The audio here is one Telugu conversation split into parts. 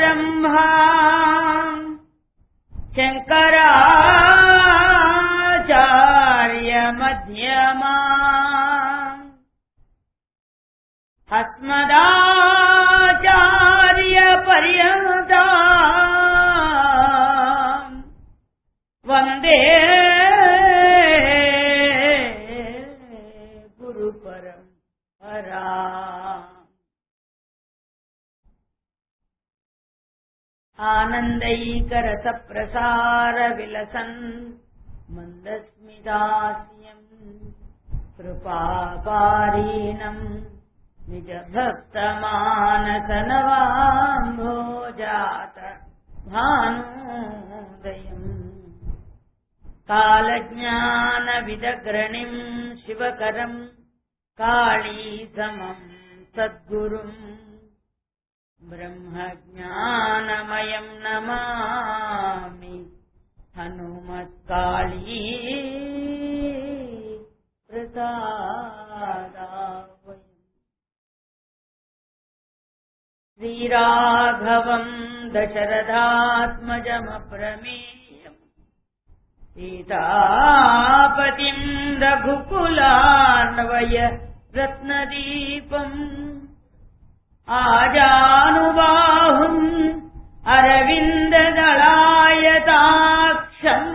सदाशिवसमारम्भा शङ्कराचार्यमध्यमा अस्मदाचार्यपर्यन्ता वन्दे गुरुपरम्परा आनन्दैकरसप्रसारविलसन् मन्दस्मिदास्यम् कृपापारीणम् निजभक्तमानसनवाम्भोजात भानोदयम् कालज्ञानविदग्रणिम् शिवकरम् काळीसमम् सद्गुरुम् ब्रह्मज्ञानमयम् नमामि हनुमत्काळी प्रसादावयम् श्रीराघवम् दशरथात्मजमप्रमेयम् सीतापतिम् रघुकुलान्वय रत्नदीपम् आजानुबाहुम् अरविन्ददलायताक्षम्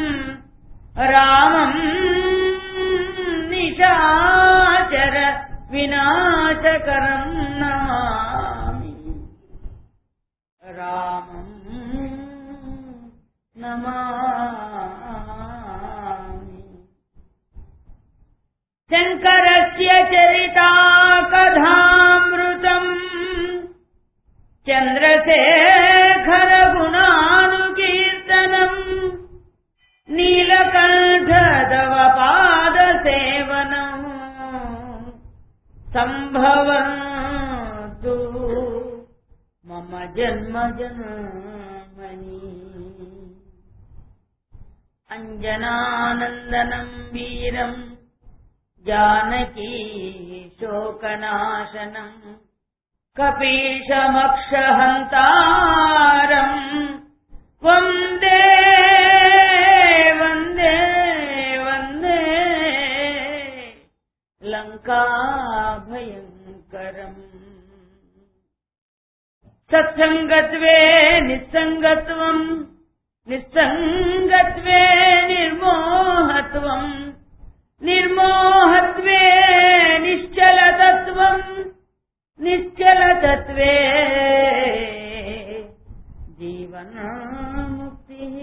रामम् निशाचर विनाशकरम् नमामि रामम् नमामि शङ्करस्य चरिता कथामृतम् चन्द्रशेखरगुणानुकीर्तनम् नीलकण्ठदव पादसेवनम् सम्भवतु मम जन्म जन्मनि अञ्जनानन्दनम् वीरम् जानकी शोकनाशनम् कपीशमक्षहन्तारम् वन्दे वन्दे वन्दे लङ्काभयङ्करम् सत्सङ्गत्वे निस्सङ्गत्वम् निस्सङ्गत्वे निर्मोहत्वम् निर्मोहत्वे निश्चलतत्वम् निश्चलतत्वे जीवनमुक्तिः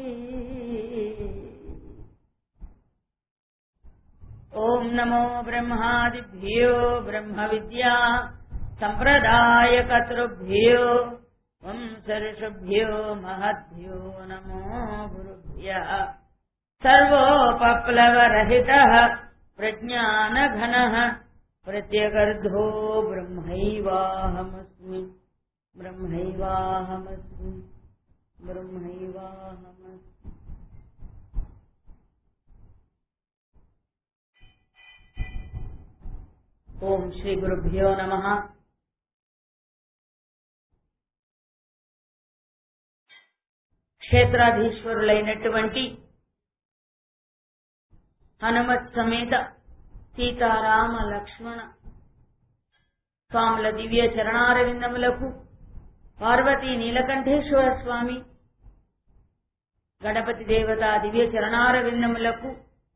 ॐ नमो ब्रह्मादिभ्यो ब्रह्मविद्या सम्प्रदायकर्तृभ्यो वंसऋषभ्यो महद्भ्यो नमो गुरुभ्यः सर्वोपप्लवरहितः प्रज्ञानघनः प्रत्यगर्धो ब्रह्मैवाहमस्मि ब्रह्मैवाहमस्मि ब्रह्मैवाहमस्मि ఓం శ్రీ గురుభ్యో నమ క్షేత్రాధీశ్వరులైనటువంటి హనుమత్ సమేత సీతారామ లక్ష్మణ స్వాముల దివ్య చరణారవిందములకు పార్వతీ నీలకంఠేశ్వర స్వామి గణపతి దేవత దివ్య చరణారవిందములకు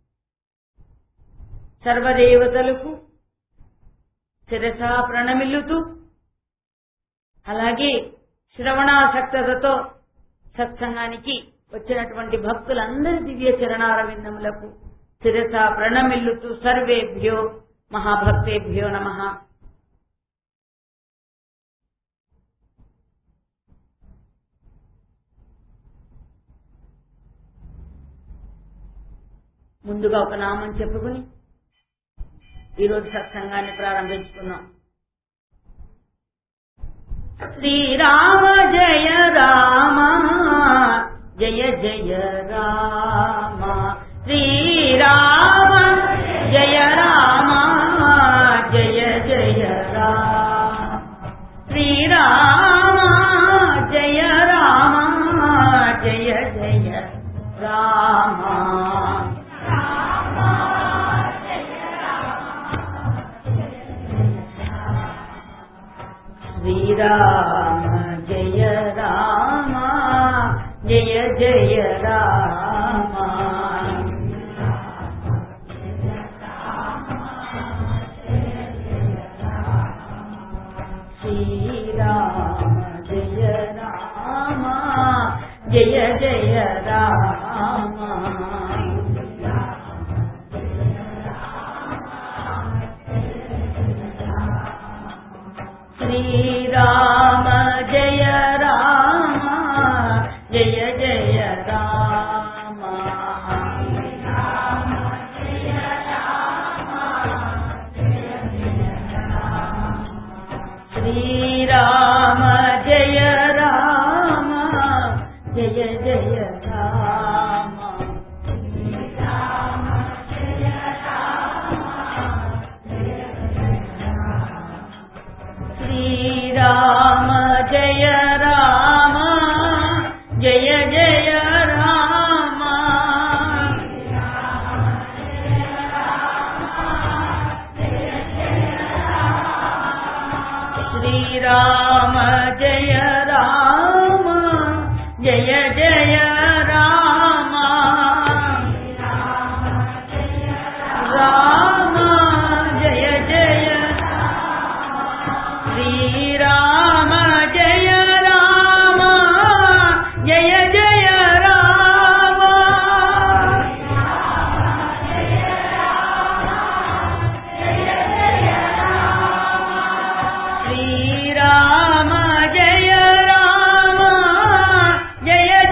సర్వదేవతలకు శిరసా ప్రణమిల్లుతూ అలాగే శ్రవణాసక్తతతో సత్సంగానికి వచ్చినటువంటి భక్తులందరి దివ్య చరణారవిందములకు శిరస ప్రణమిల్లుతూ సర్వేభ్యో మహాభక్తేభ్యో నమ ముందుగా ఒక నామం చెప్పుకుని ఈరోజు సత్సంగాన్ని ప్రారంభించుకున్నాం శ్రీరామ జయ రామ జయ జయ రామ శ్రీరామ జయ రామ జయ జయ రామ శ్రీరామ జయ రామ శ్రీరామ జయ రామ జయ జయ రామ శ్రీరామ జయ రామ జయ జయ రామ శ్రీరామ జయ రామ జయ జయ రామ శ్రీరామ జయ రామ జయ జయ రామ శ్రీరామ జయ రామ జయ జయ రామ రామ జయ జయ శ్రీరామ జయ రామ జయ జయ రామ శ్రీరామ జయ రామ జయ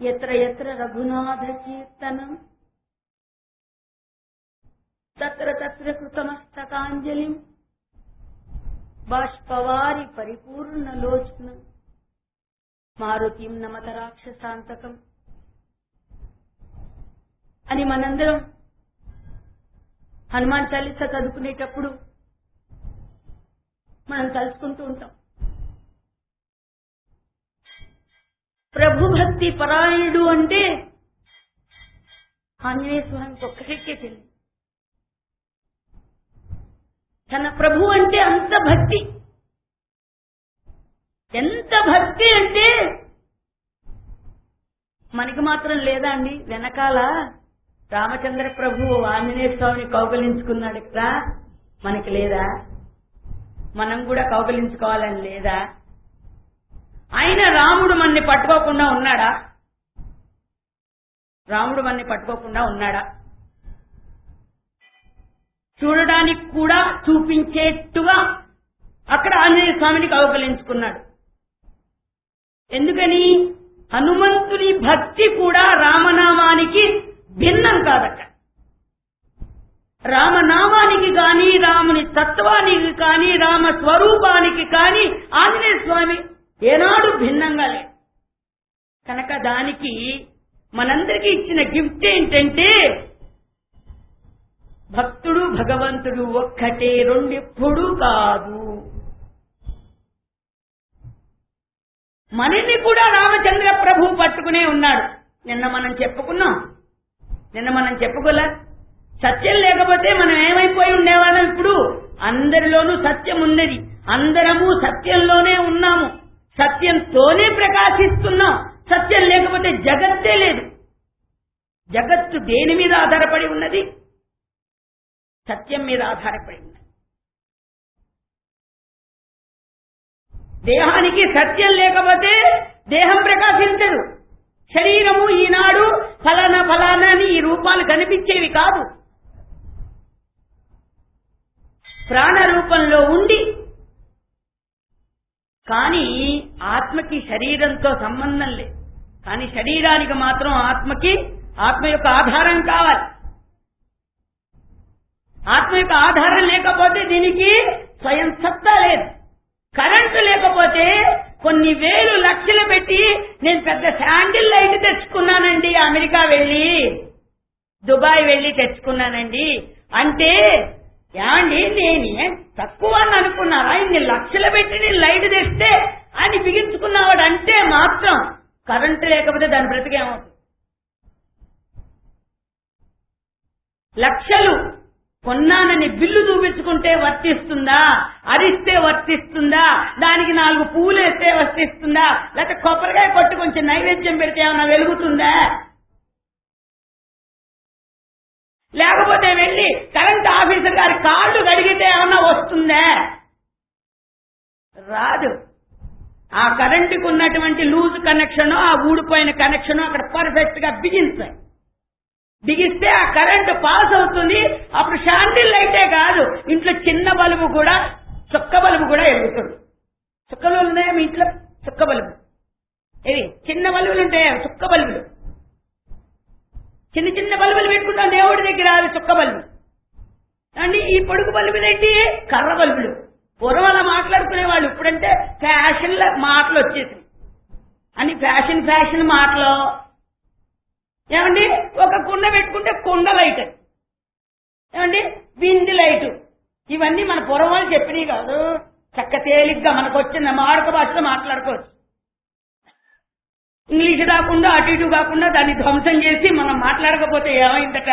ఎత్ర ఎత్ర రఘునాథ కీర్తనం తత్ర తత్ర కృతమస్తకాంజలి బాష్పవారి పరిపూర్ణ లోచన మారుతిం నమత రాక్షసాంతకం అని మనందరం హనుమాన్ చాలీస చదువుకునేటప్పుడు మనం తలుచుకుంటూ ఉంటాం ప్రభు భక్తి పరాయణుడు అంటే ఆంజనేయ స్వామికి ఒక్కరికే తెలియదు తన ప్రభు అంటే అంత భక్తి ఎంత భక్తి అంటే మనకి మాత్రం లేదా అండి వెనకాల రామచంద్ర ప్రభు ఆంజనేయ స్వామిని కౌగలించుకున్నాడు ఇక్కడ మనకి లేదా మనం కూడా కౌగలించుకోవాలని లేదా ఆయన రాముడు మన్ని పట్టుకోకుండా ఉన్నాడా రాముడు మన్ని పట్టుకోకుండా ఉన్నాడా చూడడానికి కూడా చూపించేట్టుగా అక్కడ ఆంజనేయ స్వామిని కౌగలించుకున్నాడు ఎందుకని హనుమంతుని భక్తి కూడా రామనామానికి భిన్నం కాదట రామనామానికి కాని రాముని తత్వానికి కాని రామ స్వరూపానికి కాని ఆంజనేయ స్వామి ఏనాడు భిన్నంగా లేదు కనుక దానికి మనందరికీ ఇచ్చిన గిఫ్ట్ ఏంటంటే భక్తుడు భగవంతుడు ఒక్కటే రెండెప్పుడు కాదు మనని కూడా రామచంద్ర ప్రభు పట్టుకునే ఉన్నాడు నిన్న మనం చెప్పుకున్నాం నిన్న మనం చెప్పుకోలే సత్యం లేకపోతే మనం ఏమైపోయి ఉండేవాళ్ళం ఇప్పుడు అందరిలోనూ సత్యం ఉన్నది అందరము సత్యంలోనే ఉన్నాము సత్యంతోనే ప్రకాశిస్తున్నాం సత్యం లేకపోతే జగత్తే లేదు జగత్తు దేని మీద ఆధారపడి ఉన్నది సత్యం మీద ఆధారపడి ఉన్నది దేహానికి సత్యం లేకపోతే దేహం ప్రకాశించదు శరీరము ఈనాడు ఫలానా ఫలానా అని ఈ రూపాలు కనిపించేవి కాదు ప్రాణ రూపంలో ఉండి కానీ ఆత్మకి శరీరంతో సంబంధం లేదు కానీ శరీరానికి మాత్రం ఆత్మకి ఆత్మ యొక్క ఆధారం కావాలి ఆత్మ యొక్క ఆధారం లేకపోతే దీనికి స్వయం సత్తా లేదు కరెంటు లేకపోతే కొన్ని వేలు లక్షలు పెట్టి నేను పెద్ద శాండిల్ లైట్ తెచ్చుకున్నానండి అమెరికా వెళ్ళి దుబాయ్ వెళ్ళి తెచ్చుకున్నానండి అంటే ఏమండి నేను తక్కువ అని అనుకున్నారా ఇన్ని లక్షలు పెట్టి నేను లైట్ తెస్తే అని బిగించుకున్నవాడు అంటే మాత్రం కరెంటు లేకపోతే దాని బ్రతికేమవుతుంది లక్షలు కొన్నానని బిల్లు చూపించుకుంటే వర్తిస్తుందా అరిస్తే వర్తిస్తుందా దానికి నాలుగు పువ్వులు వేస్తే వర్తిస్తుందా లేకపోతే కొబ్బరికాయ కొట్టి కొంచెం నైవేద్యం పెడితే ఏమైనా వెలుగుతుందా లేకపోతే వెళ్ళి కరెంట్ ఆఫీసర్ గారి కాళ్ళు కడిగితే ఏమన్నా వస్తుందా రాదు ఆ కరెంటుకు ఉన్నటువంటి లూజ్ కనెక్షన్ ఆ ఊడిపోయిన కనెక్షన్ అక్కడ పర్ఫెక్ట్ గా బిగించాయి బిగిస్తే ఆ కరెంటు పాస్ అవుతుంది అప్పుడు శాండిల్ లైటే కాదు ఇంట్లో చిన్న బల్బు కూడా చుక్క బల్బు కూడా వెలుగుతుంది చుక్క బల్బులు ఉన్నాయా మీ ఇంట్లో చుక్క బల్బు ఏవి చిన్న బల్బులు ఉంటాయా చుక్క బల్బులు చిన్న చిన్న బల్బులు పెట్టుకుంటాం దేవుడి దగ్గర అవి చుక్క బల్బు అండి ఈ పొడుగు బల్బులు ఏంటి కర్ర బల్బులు పూర్వం అలా మాట్లాడుకునే వాళ్ళు ఇప్పుడంటే ఫ్యాషన్ మాటలు వచ్చేసి అని ఫ్యాషన్ ఫ్యాషన్ మాటలు ఏమండి ఒక కుండ పెట్టుకుంటే కుండ లైట్ ఏమండి బింది లైట్ ఇవన్నీ మన పూర్వం వాళ్ళు చెప్పినవి కాదు చక్క తేలిగ్గా మనకు వచ్చిన మాడక భాషలో మాట్లాడుకోవచ్చు ఇంగ్లీష్ కాకుండా అటు ఇటు కాకుండా దాన్ని ధ్వంసం చేసి మనం మాట్లాడకపోతే ఏమైందట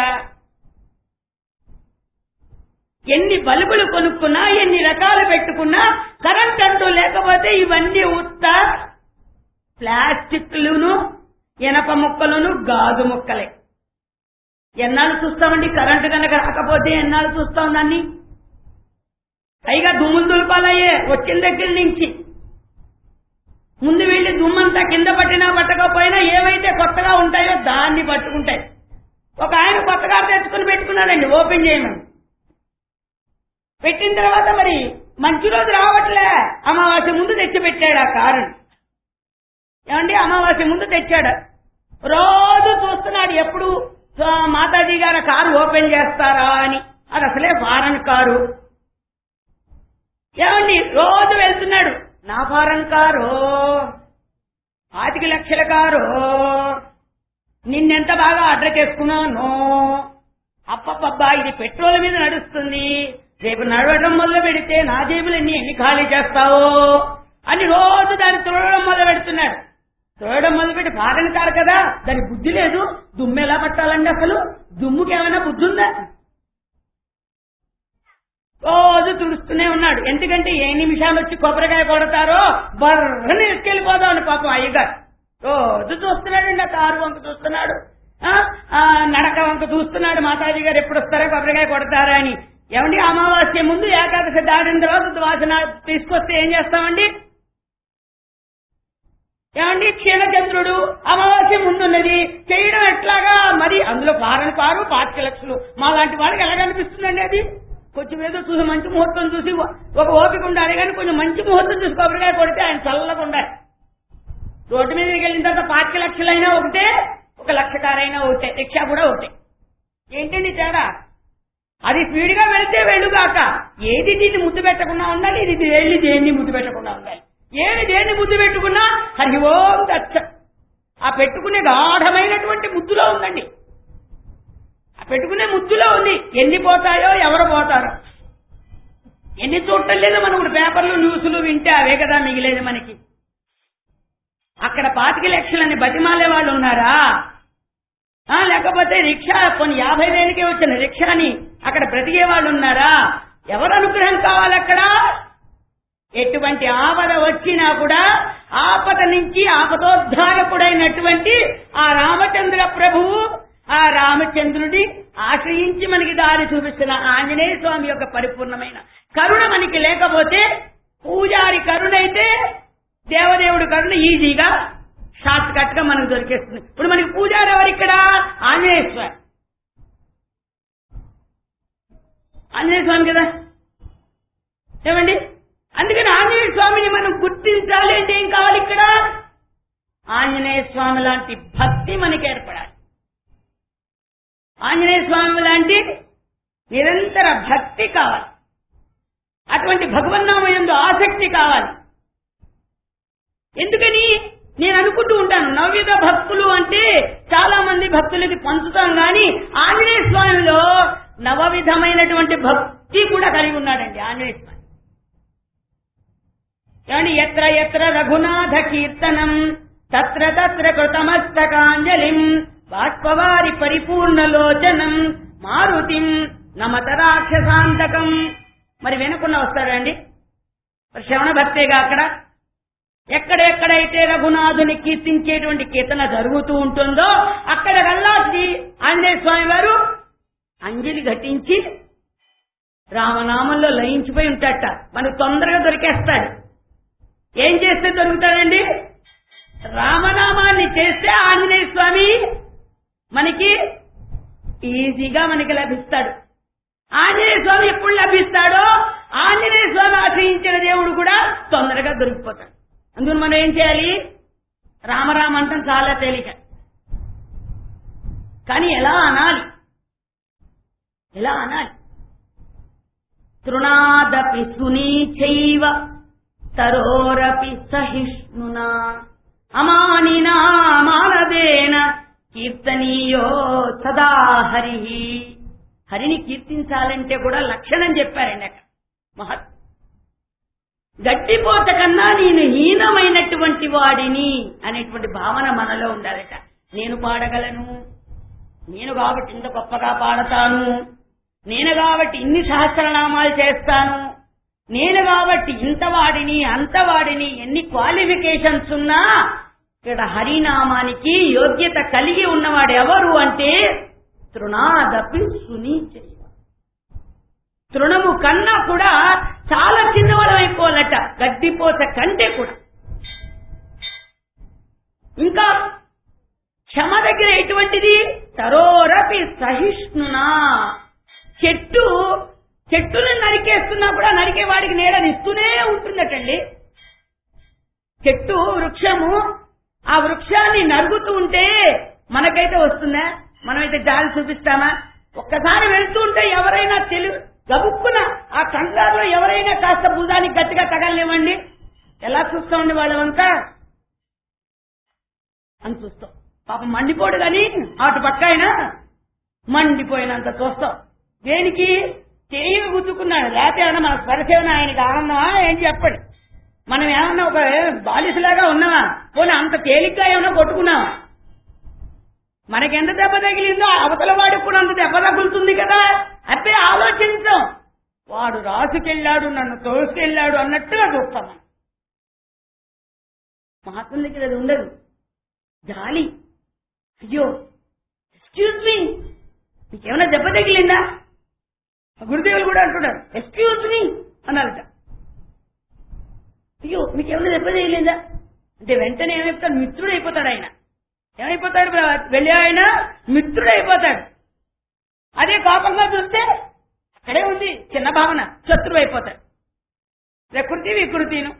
ఎన్ని బల్బులు కొనుక్కున్నా ఎన్ని రకాలు పెట్టుకున్నా కరెంట్ అంటూ లేకపోతే ఇవన్నీ ఉత్త ప్లాస్టిక్లును ఇనప ముక్కలను గాజు ముక్కలే ఎన్నాళ్ళు చూస్తామండి కరెంటు కనుక రాకపోతే ఎన్నాళ్ళు చూస్తాం దాన్ని పైగా దుమ్ములు దులపాలయ్యే వచ్చిన దగ్గర నుంచి ముందు వెళ్లి దుమ్మంతా కింద పట్టినా పట్టకపోయినా ఏవైతే కొత్తగా ఉంటాయో దాన్ని పట్టుకుంటాయి ఒక ఆయన కొత్తగా తెచ్చుకుని పెట్టుకున్నాడండి ఓపెన్ చేయమని పెట్టిన తర్వాత మరి మంచి రోజు రావట్లే అమావాస్య ముందు తెచ్చి పెట్టాడు ఆ కారుని ఏమండి అమావాస్య ముందు తెచ్చాడు రోజు చూస్తున్నాడు ఎప్పుడు ఆ, మాతాజీ గారి కారు ఓపెన్ చేస్తారా అని అది అసలే ఫారెన్ కారు ఏమండి రోజు వెళ్తున్నాడు నా ఫారెన్ కారు పాతిక లక్షల కారు నిన్నెంత బాగా అడ్రకేసుకున్నాను అప్పబ్బా ఇది పెట్రోల్ మీద నడుస్తుంది రేపు నడవడం మొదలు పెడితే నా జేబులు ఎన్ని ఎన్ని ఖాళీ చేస్తావో అని రోజు దాన్ని తుడవడం మొదలు పెడుతున్నాడు తుడవడం మొదలు పెట్టి ఫారెన్ కారు కదా దానికి బుద్ధి లేదు దుమ్ము ఎలా పట్టాలండి అసలు దుమ్ముకి ఏమైనా బుద్ధి ఉందా రోజు తుడుస్తూనే ఉన్నాడు ఎందుకంటే ఏ నిమిషాలు వచ్చి కొబ్బరికాయ కొడతారో బర్రని ఎక్కెళ్ళిపోదాం అని పాపం అయ్యగారు రోజు చూస్తున్నాడండి ఆ కారు వంక చూస్తున్నాడు ఆ, ఆ, నడక వంక చూస్తున్నాడు మాతాజీ గారు ఎప్పుడు వస్తారో కొబ్బరికాయ కొడతారా అని ఏమండి అమావాస్య ముందు ఏకాదశి దాటిన తర్వాత వాసన తీసుకొస్తే ఏం చేస్తామండి ఏమండి క్షీణచంద్రుడు అమావాస్య ముందున్నది చేయడం ఎట్లాగా మరి అందులో పారని పారు పాతిక లక్షలు మా లాంటి వాళ్ళకి ఎలా కనిపిస్తుందండి అది కొంచెం ఏదో చూసి మంచి ముహూర్తం చూసి ఒక ఓపిక ఉండాలి కానీ కొంచెం మంచి ముహూర్తం చూసి కొబ్బరికాయ కొడితే ఆయన చల్లగా ఉండాలి రోడ్డు మీదకి వెళ్ళిన తర్వాత పాతిక లక్షలైనా ఒకటే ఒక లక్ష కారైనా ఒకటే రిక్షా కూడా ఒకటే ఏంటండి తేడా అది స్పీడ్ గా వెళ్తే వెళ్ళుగాక ఏది దీన్ని ముద్దు పెట్టకుండా ఉండాలి ఇది దేన్ని దేన్ని ముద్దు పెట్టకుండా ఉండాలి ఏది దేన్ని ముద్దు పెట్టుకున్నా హరి ఓం దచ్చ ఆ పెట్టుకునే గాఢమైనటువంటి ముద్దులో ఉందండి ఆ పెట్టుకునే ముద్దులో ఉంది ఎన్ని పోతాయో ఎవరు పోతారో ఎన్ని చూడటం లేదు మనం ఇప్పుడు పేపర్లు న్యూస్లు వింటే అవే కదా మిగిలేదు మనకి అక్కడ పాతిక లక్షలని బతిమాలే వాళ్ళు ఉన్నారా ఆ, లేకపోతే రిక్షా కొన్ని యాభై వేలకే వచ్చిన రిక్షాని అక్కడ బ్రతికే వాళ్ళు ఉన్నారా ఎవరు అనుగ్రహం కావాలి అక్కడ ఎటువంటి ఆపద వచ్చినా కూడా ఆపద నుంచి ఆపదోద్ధారకుడైనటువంటి ఆ రామచంద్ర ప్రభువు ఆ రామచంద్రుడి ఆశ్రయించి మనకి దారి చూపిస్తున్న ఆంజనేయ స్వామి యొక్క పరిపూర్ణమైన కరుణ మనకి లేకపోతే పూజారి కరుణ అయితే దేవదేవుడి కరుణ ఈజీగా షార్ట్ కట్ గా మనకు దొరికేస్తుంది ఇప్పుడు మనకి పూజారి ఎవరు ఇక్కడ ఆంజనేయ స్వామి ఆంజనేయ స్వామి కదా ఏమండి అందుకని ఆంజనేయ స్వామిని మనం గుర్తించాలి అంటే ఏం కావాలి ఇక్కడ ఆంజనేయ స్వామి లాంటి భక్తి మనకి ఏర్పడాలి ఆంజనేయ స్వామి లాంటి నిరంతర భక్తి కావాలి అటువంటి భగవన్నామయందు ఆసక్తి కావాలి ఎందుకని నేను అనుకుంటూ ఉంటాను నవ్విత భక్తులు అంటే చాలా మంది భక్తులకి పంచుతాం గాని ఆంజనేయ స్వామిలో నవవిధమైనటువంటి భక్తి కూడా కలిగి ఉన్నాడండి ఆంజనేయ స్వామి ఏమండి ఎత్ర ఎత్ర రఘునాథ కీర్తనం తత్ర తత్ర కృతమస్తకాంజలిం బాష్పవారి పరిపూర్ణలోచనం మారుతిం నమత రాక్షసాంతకం మరి వినకుండా వస్తారండి మరి శ్రవణ భక్తేగా అక్కడ ఎక్కడెక్కడైతే రఘునాథుని కీర్తించేటువంటి కీర్తన జరుగుతూ ఉంటుందో అక్కడ కల్లా శ్రీ ఆంజనేయ స్వామి వారు అంజలి ఘటించి రామనామంలో లయించిపోయి ఉంటాడట మనకు తొందరగా దొరికేస్తాడు ఏం చేస్తే దొరుకుతాడండి రామనామాన్ని చేస్తే ఆంజనేయ స్వామి మనకి ఈజీగా మనకి లభిస్తాడు ఆంజనేయ స్వామి ఎప్పుడు లభిస్తాడో ఆంజనేయ స్వామి ఆశ్రయించిన దేవుడు కూడా తొందరగా దొరికిపోతాడు అందుకని మనం ఏం చేయాలి రామరామ అంటాం చాలా తేలిక కానీ ఎలా అనాలి ఎలా అనాలి తృణాదపి సునీచైవ తరోరపి సహిష్ణునా అమానినా మానదేన కీర్తనీయో సదా హరి హరిని కీర్తించాలంటే కూడా లక్షణం చెప్పారండి అక్కడ మహత్ గడ్డిపోత కన్నా నేను హీనమైనటువంటి వాడిని అనేటువంటి భావన మనలో ఉండాలట నేను పాడగలను నేను కాబట్టి ఇంత గొప్పగా పాడతాను నేను కాబట్టి ఇన్ని సహస్రనామాలు చేస్తాను నేను కాబట్టి ఇంత వాడిని అంత వాడిని ఎన్ని క్వాలిఫికేషన్స్ ఉన్నా ఇక్కడ హరినామానికి యోగ్యత కలిగి ఉన్నవాడు ఎవరు అంటే తృణాదపి సునీచయ తృణము కన్నా కూడా చాలా చిన్నవాళ్ళం అయిపోవాలట గడ్డిపోత కంటే కూడా ఇంకా క్షమ దగ్గర ఎటువంటిది తరోరపి సహిష్ణునా చెట్టు చెట్టును నరికేస్తున్నా కూడా నరికే వాడికి నీడనిస్తూనే ఉంటుందటండి చెట్టు వృక్షము ఆ వృక్షాన్ని నరుగుతూ ఉంటే మనకైతే వస్తుందా మనమైతే జాలి చూపిస్తామా ఒక్కసారి వెళ్తూ ఉంటే ఎవరైనా తెలుగు గబుక్కున ఆ కంగారులో ఎవరైనా కాస్త భుజానికి గట్టిగా తగలనివ్వండి ఎలా చూస్తామండి వాళ్ళంతా అని చూస్తాం పాపం మండిపోడు గాని అటు పక్క అయినా మండిపోయినంత చూస్తాం దేనికి చేయి గుద్దుకున్నాడు లేకపోతే ఏమన్నా మన స్పర్శేమో ఆయనకి ఆనందమా ఏం చెప్పండి మనం ఏమన్నా ఒక బాలిసలాగా ఉన్నావా పోనీ అంత తేలిగ్గా ఏమన్నా కొట్టుకున్నావా మనకెంత దెబ్బ తగిలిందో అవతల వాడికి కూడా అంత దెబ్బ తగులుతుంది కదా అంటే ఆలోచించాం వాడు రాసుకెళ్ళాడు నన్ను తోసుకెళ్ళాడు అన్నట్టుగా చూస్తాం మనం. మహాత్ముల దగ్గర అది ఉండదు జాలి అయ్యో ఎక్స్క్యూజ్ మీ నీకేమైనా దెబ్బ తగిలిందా గురుదేవులు కూడా అంటున్నారు ఎక్స్క్యూజ్ మీ అన్నారట అయ్యో మీకేమైనా దెబ్బ తగిలిందా అంటే వెంటనే ఏమైపోతాడు మిత్రుడు అయిపోతాడు ఆయన ఏమైపోతాడు వెళ్ళి ఆయన మిత్రుడు అయిపోతాడు అదే కోపంగా చూస్తే అక్కడే ఉంది చిన్న భావన శత్రువు అయిపోతాడు ప్రకృతి వికృతిను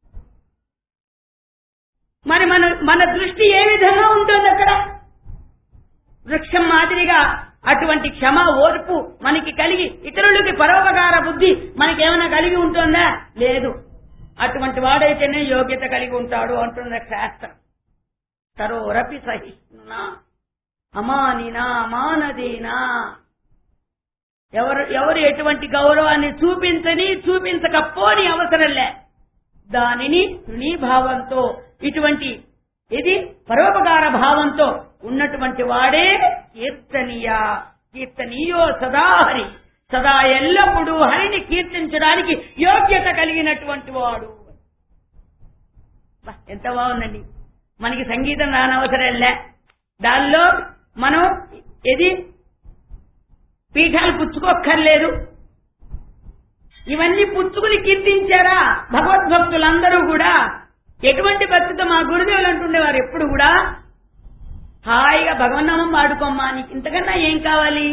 మరి మన మన దృష్టి ఏ విధంగా ఉంటుంది అక్కడ వృక్షం మాదిరిగా అటువంటి క్షమ ఓర్పు మనకి కలిగి ఇతరులకి పరోపకార బుద్ధి మనకేమైనా కలిగి ఉంటుందా లేదు అటువంటి వాడైతేనే యోగ్యత కలిగి ఉంటాడు అంటుంది శాస్త్రం తరోరపి సహిష్ణునా అమానినా అమానదీనా ఎవరు ఎవరు ఎటువంటి గౌరవాన్ని చూపించని చూపించకపోని అవసరం లే దానిని తృణీభావంతో ఇటువంటి ఇది పరోపకార భావంతో ఉన్నటువంటి వాడే కీర్తనీయ కీర్తనీయో సదాహరి సదా ఎల్లప్పుడూ హరిని కీర్తించడానికి యోగ్యత కలిగినటువంటి వాడు బా, ఎంత బాగుందండి మనకి సంగీతం రానవసరం లే దానిలో మనం ఇది పీఠాలు పుచ్చుకోక్కర్లేదు ఇవన్నీ పుచ్చుకుని కీర్తించారా భగవద్భక్తులందరూ కూడా ఎటువంటి భక్తితో మా గురుదేవులు అంటుండేవారు ఎప్పుడు కూడా హాయిగా భగవన్నామం పాడుకోమ్మా నీకు ఇంతకన్నా ఏం కావాలి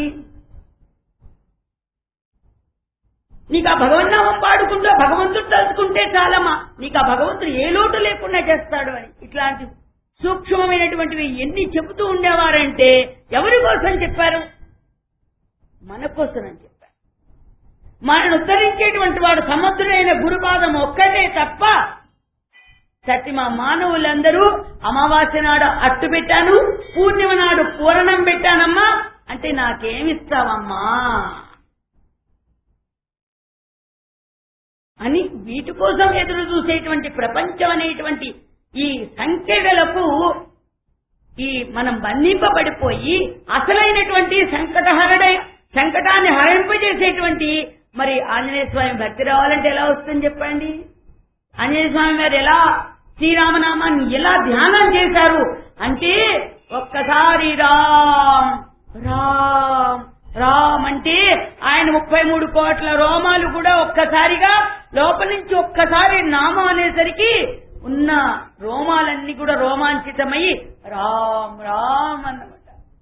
నీకు ఆ భగవన్నామం పాడుకుంటూ ఆ భగవంతుడు తలుచుకుంటే చాలమ్మా నీకు ఆ భగవంతుడు ఏ లోటు లేకుండా చేస్తాడు అని ఇట్లాంటి సూక్ష్మమైనటువంటివి ఎన్ని చెబుతూ ఉండేవారంటే ఎవరి కోసం చెప్పారు మన కోసం అని చెప్పారు మనను ఉద్ధరించేటువంటి వాడు సమర్థుడైన గురుపాదం ఒక్కటే తప్ప సత్య మా మానవులందరూ అమావాస్య నాడు అట్టు పెట్టాను పూర్ణిమ నాడు పూరణం పెట్టానమ్మా అంటే నాకేమిస్తావమ్మా అని వీటి కోసం ఎదురు చూసేటువంటి ప్రపంచం అనేటువంటి ఈ సంఖ్యలకు ఈ మనం బంధింపబడిపోయి అసలైనటువంటి సంకటహరణ సంకటాన్ని హరింపజేసేటువంటి మరి ఆంజనేయ స్వామి భక్తి రావాలంటే ఎలా వస్తుందని చెప్పండి ఆంజనేయ స్వామి వారు ఎలా శ్రీరామనామాన్ని ఎలా ధ్యానం చేశారు అంటే ఒక్కసారి రామ్ రామ్ రామ్ అంటే ఆయన ముప్పై మూడు కోట్ల రోమాలు కూడా ఒక్కసారిగా లోపల నుంచి ఒక్కసారి నామం అనేసరికి ఉన్న రోమాలన్నీ కూడా రోమాంచితమై రామ్ రామ్ అన్నమాట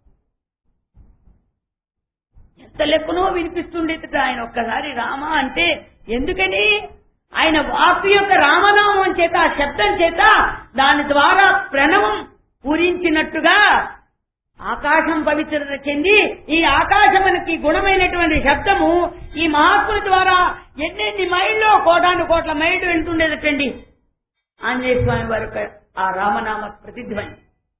ఎంత లెక్కనో వినిపిస్తుండేట ఆయన ఒక్కసారి రామ అంటే ఎందుకని ఆయన వాకు యొక్క రామనామం చేత ఆ శబ్దం చేత దాని ద్వారా ప్రణవం పూరించినట్టుగా ఆకాశం పవిత్రత చెంది ఈ ఆకాశమునికి గుణమైనటువంటి శబ్దము ఈ మహాత్ముల ద్వారా ఎన్నెన్ని మైళ్ళు కోటాను కోట్ల మైళ్ళు వింటుండేదటండి ఆంజనేయ స్వామి వారి యొక్క ఆ రామనామ ప్రతిధ్వని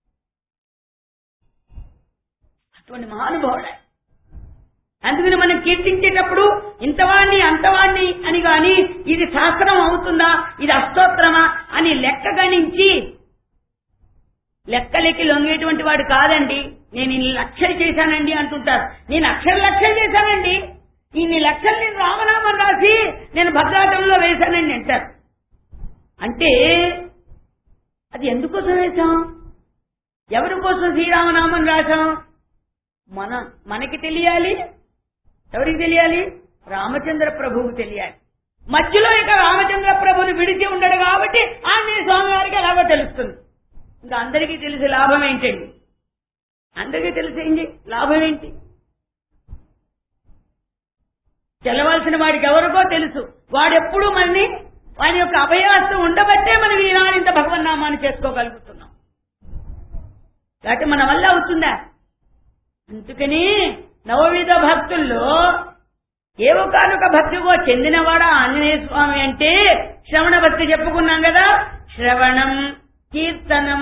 అటువంటి మహానుభావుడు ఆయన. అందుకని మనం కీర్తించేటప్పుడు ఇంతవాణ్ణి అంతవాణ్ణి అని గాని ఇది శాస్త్రం అవుతుందా ఇది అష్టోత్తరమా అని లెక్క గణించి లెక్కలెక్కి లొంగేటువంటి వాడు కాదండి నేను ఇన్ని లక్షలు చేశానండి అంటుంటారు నేను అక్షర లక్షలు చేశానండి ఇన్ని లక్షలు నేను రామనామం రాసి నేను భద్రాచలంలో వేశానండి అంటారు అంటే అది ఎందుకోసం వేశాం ఎవరి కోసం శ్రీరామనామం రాశాం మన మనకి తెలియాలి ఎవరికి తెలియాలి రామచంద్ర ప్రభువుకు తెలియాలి మధ్యలో ఇక రామచంద్ర ప్రభుని విడిచి ఉండడు కాబట్టి ఆంజనేయ స్వామి వారికి ఎలాగో తెలుస్తుంది ఇంకా అందరికీ తెలిసి లాభం ఏంటండి అందరికీ తెలిసేంది లాభం ఏంటి తెలవాల్సిన వాడికి ఎవరికో తెలుసు వాడెప్పుడు మనని వాని యొక్క అభయాస్తం ఉండబట్టే మనం ఈనాడు ఇంత భగవన్నామాన్ని చేసుకోగలుగుతున్నాం కాబట్టి మన వల్ల అవుతుందా అందుకని నవవిధ భక్తుల్లో ఏ ఒకనొక భక్తికో చెందినవాడా ఆంజనేయ స్వామి అంటే శ్రవణ భక్తి చెప్పుకున్నాం కదా శ్రవణం కీర్తనం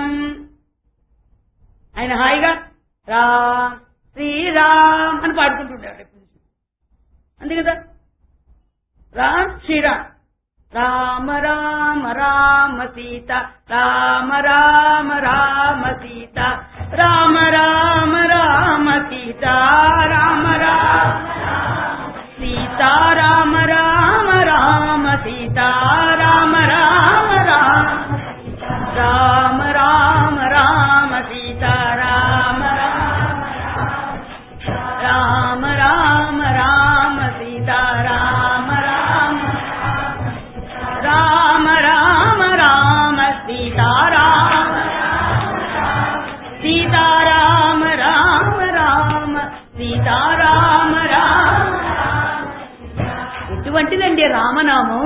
ఆయన హాయిగా రామ్ శ్రీరామ్ అని పాడుకుంటుంటాడు ఎప్పటి నుంచి. అంతే కదా రామ్ శ్రీరామ్ రామ రామ రామ సీత రామ రామ రామ సీత రామ రామ రామ సీత రామ రామ సీత రామ రామ రామ సీత రామ రామ రామ రామ రామ రామ సీత రామ రామ రామ రామ రామ సీత రామ రామ రామ రామ రామ సీతారామ సీతారామ రామ రామ సీతారామ రామ ఎటువంటిదండి రామనామం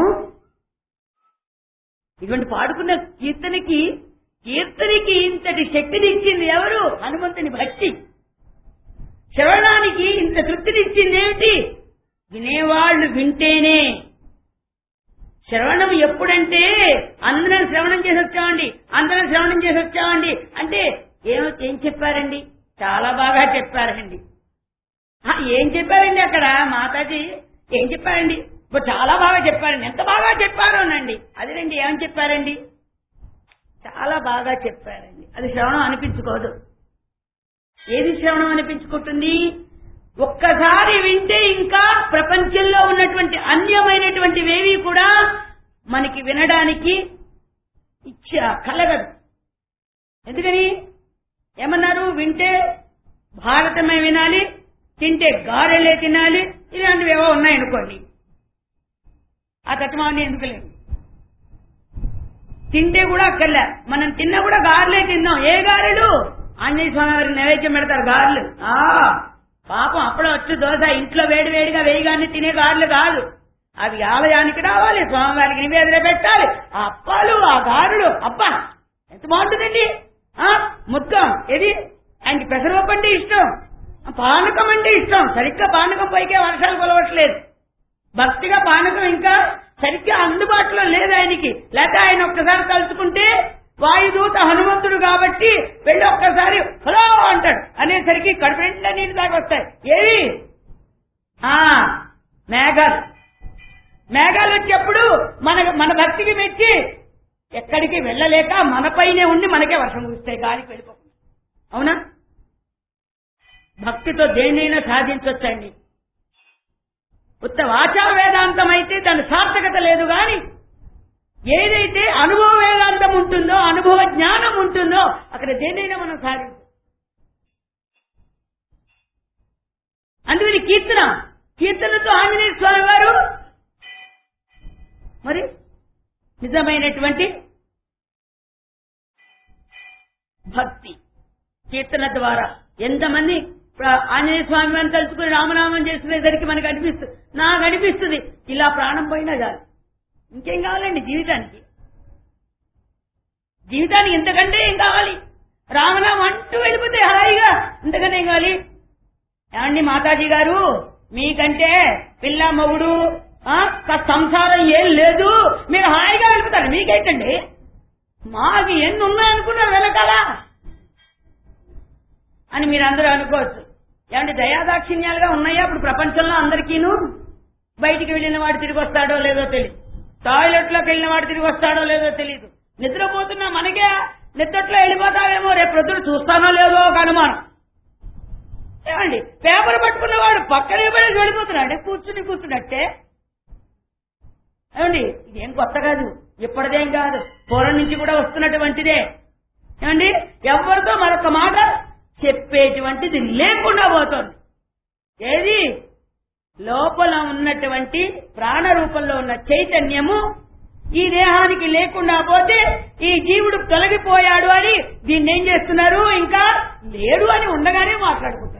ఇటువంటి పాడుకున్న కీర్తనకి కీర్తనకి ఇంతటి శక్తిని ఇచ్చింది ఎవరు హనుమంతుని భక్తి శ్రవణానికి ఇంత తృప్తిని ఇచ్చింది ఏమిటి వినేవాళ్లు వింటేనే శ్రవణం ఎప్పుడంటే అందరం శ్రవణం చేసి వచ్చామండి అందరం శ్రవణం చేసి వచ్చామండి అంటే ఏం ఏం చెప్పారండి చాలా బాగా చెప్పారండి ఆ, ఏం చెప్పారండి అక్కడ మాతాజీ ఏం చెప్పారండి ఇప్పుడు చాలా బాగా చెప్పారండి ఎంత బాగా చెప్పారోనండి అదేనండి ఏం చెప్పారండి చాలా బాగా చెప్పారండి అది శ్రవణం అనిపించుకోదు ఏది శ్రవణం అనిపించుకుంటుంది ఒక్కసారి వింటే ఇంకా ప్రపంచంలో ఉన్నటువంటి అన్యమైనటువంటివేవి కూడా మనకి వినడానికి ఇచ్చ కలగదు ఎందుకని ఏమన్నారు వింటే భారతమే వినాలి తింటే గారెలే తినాలి ఇలాంటివి ఏవో ఉన్నాయనుకోండి ఆ తత్వాన్ని ఎందుకు లేదు తింటే కూడా అక్కర్లే మనం తిన్నా కూడా గారెలే తిన్నాం ఏ గారెలు ఆంజనేయ స్వామి వారికి నైవేద్యం పెడతారు గారెలు ఆ పాపం అప్పుడే వచ్చి దోశ ఇంట్లో వేడి వేడిగా వేయగానే తినే గారెలు కాదు అవి ఆలయానికి రావాలి స్వామివారికి నివేదన పెట్టాలి ఆ అప్పాలు ఆ గారెలు అబ్బా ఎంత బాగుంటుందండి ఆ ముద్దం ఏది ఆయనకి పెసరపప్పు అంటే ఇష్టం ఆ పానకం అంటే ఇష్టం సరిగ్గా పానకం పైకే వర్షాలు కొలవట్లేదు భక్తిగా పానకం ఇంకా సరిగ్గా అందుబాటులో లేదు ఆయనకి లేక ఆయన ఒక్కసారి తలుచుకుంటే వాయుదూత హనుమంతుడు కాబట్టి వెళ్ళి ఒక్కసారి హలో అంటాడు అనేసరికి కడుపు నిండా నీళ్ళు దాకా వస్తాయి ఏవి ఆ మేఘాలు మేఘాలు వచ్చేప్పుడు మన మన భక్తికి మెచ్చి ఎక్కడికి వెళ్ళలేక మనపైనే ఉండి మనకే వర్షం కురుస్తాయి గాలికి వెళ్ళిపోకుండా అవునా భక్తితో దేన్నైనా సాధించవచ్చండి ఉత్త వాచా వేదాంతం అయితే దాని సార్థకత లేదు గాని ఏదైతే అనుభవ వేదాంతం ఉంటుందో అనుభవ జ్ఞానం ఉంటుందో అక్కడ దేన్నైనా మనం సాధించు అందుకని కీర్తన కీర్తనతో ఆంజనేయ స్వామి వారు మరి నిజమైనటువంటి భక్తి కీర్తన ద్వారా ఎంతమంది ప్ర- ఆంజనేయ స్వామి వారిని తలుచుకుని రామనామం చేసుకునేసరికి మనకు అనిపిస్తుంది నాకు అనిపిస్తుంది ఇలా ప్రాణం పోయినా చాలు ఇంకేం కావాలండి జీవితానికి జీవితానికి ఇంతకంటే ఏం కావాలి రామనామం అంటూ వెళ్ళిపోతే హాయిగా ఇంతకంటే ఏం కావాలి ఏమండి మాతాజీ గారు మీకంటే పిల్ల మొగుడు ఆ, క- సంసారం ఏం లేదు మీరు హాయిగా వెళ్ళిపోతారు మీకేంటండి మాకు ఎన్ని ఉన్నాయనుకున్నారు వెనకాల అని మీరు అందరూ అనుకోవచ్చు ఏమంటే దయాదాక్షిణ్యాలుగా ఉన్నాయా ఇప్పుడు ప్రపంచంలో అందరికీను బయటికి వెళ్ళిన వాడు తిరిగి వస్తాడో లేదో తెలియదు టాయిలెట్ లోకి వెళ్ళిన వాడు తిరిగి వస్తాడో లేదో తెలియదు నిద్రపోతున్నా మనకే నిద్రట్లో వెళ్ళిపోతావేమో రేపు ప్రొద్దున చూస్తానో లేదో ఒక అనుమానం ఏమండి పేపర్ పట్టుకున్నవాడు పక్కనే పడేసి వెళ్ళిపోతున్నాడు కూర్చుని కూర్చున్నట్టే ఏమండి ఇదేం కొత్త కాదు ఇప్పటిదేం కాదు పూర్వం నుంచి కూడా వస్తున్నటువంటిదే ఏమండి ఎవరితో మరొక మాట చెప్పేటువంటిది లేకుండా పోతుంది ఏది లోపల ఉన్నటువంటి ప్రాణ రూపంలో ఉన్న చైతన్యము ఈ దేహానికి లేకుండా పోతే ఈ జీవుడు తొలగిపోయాడు అని దీన్ని ఏం చేస్తున్నారు ఇంకా లేడు అని ఉండగానే మాట్లాడుకుంటున్నారు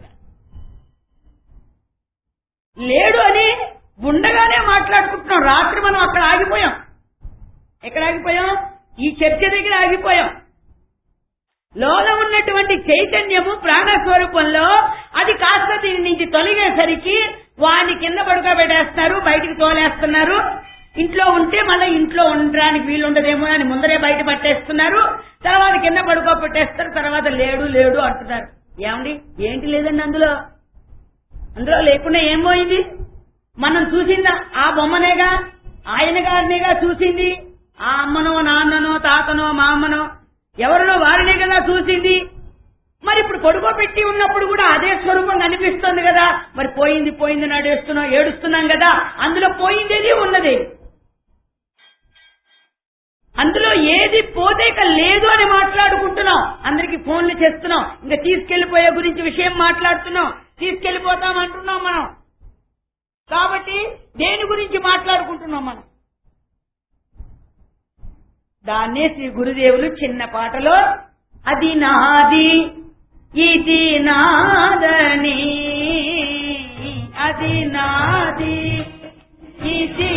లేడు అని ఉండగానే మాట్లాడుకుంటున్నాం రాత్రి మనం అక్కడ ఆగిపోయాం ఎక్కడ ఆగిపోయాం ఈ చర్చ దగ్గర ఆగిపోయాం లోన ఉన్నటువంటి చైతన్యము ప్రాణస్వరూపంలో అది కాస్త దీని నుంచి తొలగేసరికి వాడిని కింద పడుకోబెట్టేస్తున్నారు బయటికి తోలేస్తున్నారు ఇంట్లో ఉంటే మళ్ళీ ఇంట్లో ఉండడానికి వీలుండదేమో అని ముందరే బయట పట్టేస్తున్నారు తర్వాత కింద పడుకోబెట్టేస్తారు తర్వాత లేడు లేడు అంటున్నారు ఏమండి ఏంటి లేదండి అందులో అందులో లేకుండా ఏం పోయింది మనం చూసిందా ఆ బొమ్మనేగా ఆయన గారినేగా చూసింది ఆ అమ్మనో నాన్ననో తాతనో మా అమ్మనో ఎవరినో వారినే కదా చూసింది మరి ఇప్పుడు పడుకోబెట్టి ఉన్నప్పుడు కూడా అదే స్వరూపం కనిపిస్తోంది కదా మరి పోయింది పోయింది నడేస్తున్నాం ఏడుస్తున్నాం కదా అందులో పోయిందేది ఉన్నది అందులో ఏది పోతే ఇక లేదు అని మాట్లాడుకుంటున్నాం అందరికి ఫోన్లు చేస్తున్నాం ఇంకా తీసుకెళ్లిపోయే గురించి విషయం మాట్లాడుతున్నాం తీసుకెళ్లిపోతాం అంటున్నాం మనం కాబట్టి దేని గురించి మాట్లాడుకుంటున్నాం మనం దాన్నే శ్రీ గురుదేవులు చిన్న పాటలో అది నాది ఇది నాదని అది నాది ఇది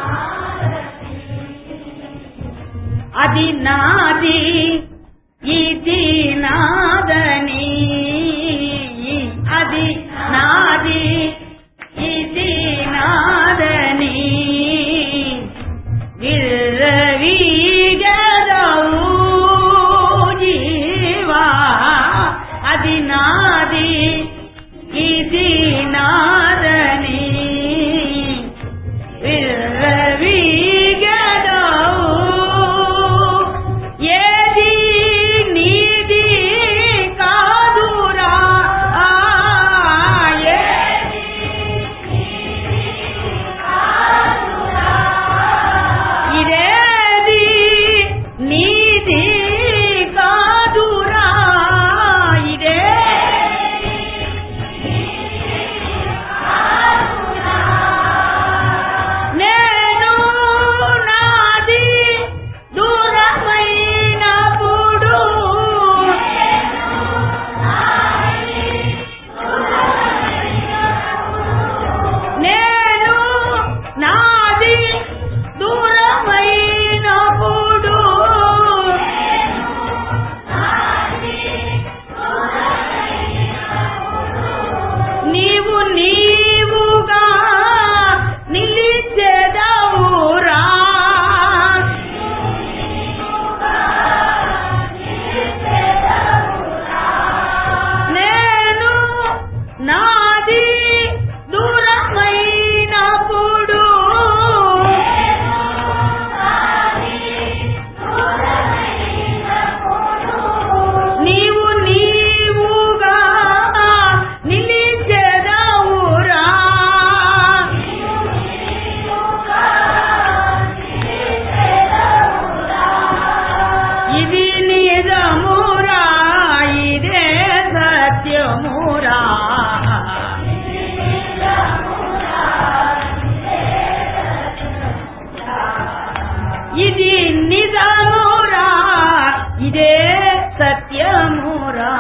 అది నాది ఇది నాదని అది నాది ఇది నాదని విర్రవీగదవు జీవా అది నాది ఇది నాదని విర్రవీగదవు ఏది నీది కాదురా ఏది ఇదేది నీది కాదురా ఇదే నేను నాది దూరమైనప్పుడు నేను నాది దూరమైనప్పుడు నీవు నీవుగా నిలిచెదవురా నేను నాది దూరమైనప్పుడు నీవు నీవుగా నిలిచెదవురా ఇది నిజమురా ఇదే సత్యమురా ఇది నిజమురా ఇదే సత్యమురా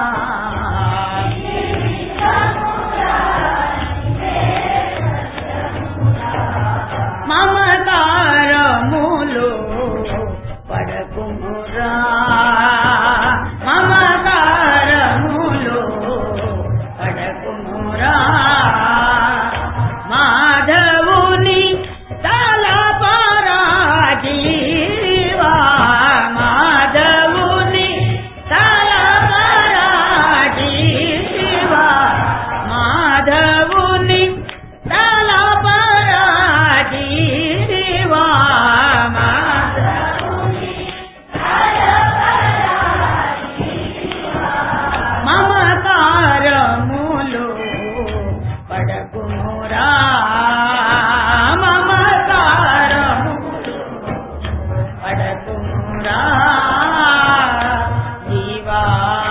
మమకారములు పడకుమురా మమకారములు పడకుమురా మాధవుని తలపరాజీవా మాధవుని తలపరాజీవా మాధవుని తలపరాజీవా మాధవుని మమకారములు పడకుమురా మమకారములు పడకుమురా జీవా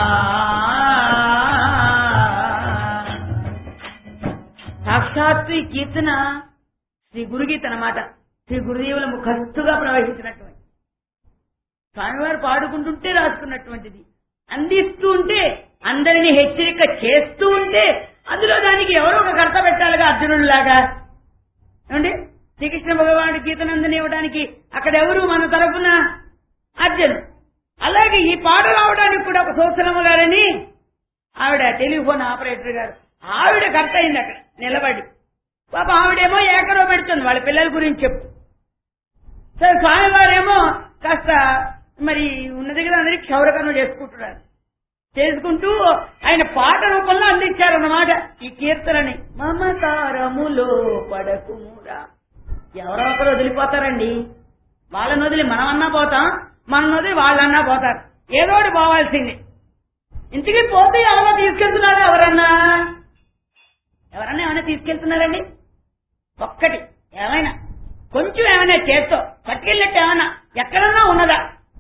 సాక్షాత్తు ఈ కీర్తన శ్రీ గురుగీత అన్నమాట శ్రీ గురుదేవుల ముఖస్తుగా ప్రవహించినటువంటి స్వామివారు పాడుకుంటుంటే రాసుకున్నటువంటిది అందిస్తూ ఉంటే అందరినీ హెచ్చరిక చేస్తూ ఉంటే అందులో దానికి ఎవరో ఒక కర్త పెట్టాలిగా అర్జునుడిలాగా ఏమండి శ్రీకృష్ణ భగవానుడు గీతనందని ఇవ్వడానికి అక్కడ ఎవరు మన తరఫున అర్జున్ అలాగే అలాగే ఈ పాట రావడానికి కూడా ఒక సోసలమ్మ గారని ఆవిడ టెలిఫోన్ ఆపరేటర్ గారు ఆవిడ కరెక్ట్ అయింది అక్కడ నిలబడి పాప ఆవిడేమో ఏకరో పెడుతుంది వాళ్ళ పిల్లల గురించి చెప్పు సరే స్వామివారేమో కాస్త మరి ఉన్నది కదా అందరికి క్షౌరకర్మ చేసుకుంటున్నారు చేసుకుంటూ ఆయన పాట రూపంలో అందించారన్నమాట ఈ కీర్తనని మమతారములో పడకుమురా ఎవరో ఒకరు వదిలిపోతారండి వాళ్ళని వదిలి మనమన్నా పోతాం మన వదిలి వాళ్ళన్నా పోతారు ఏదో ఒకటి పోవాల్సింది ఇంటికి పోతే ఎవరో తీసుకెళ్తున్నారా ఎవరన్నా ఎవరన్నా ఏమైనా తీసుకెళ్తున్నారండి ఒక్కటి ఏమైనా కొంచెం ఏమైనా చేత్తో పట్టుకెళ్ళినట్టు ఏమైనా ఎక్కడన్నా ఉన్నదా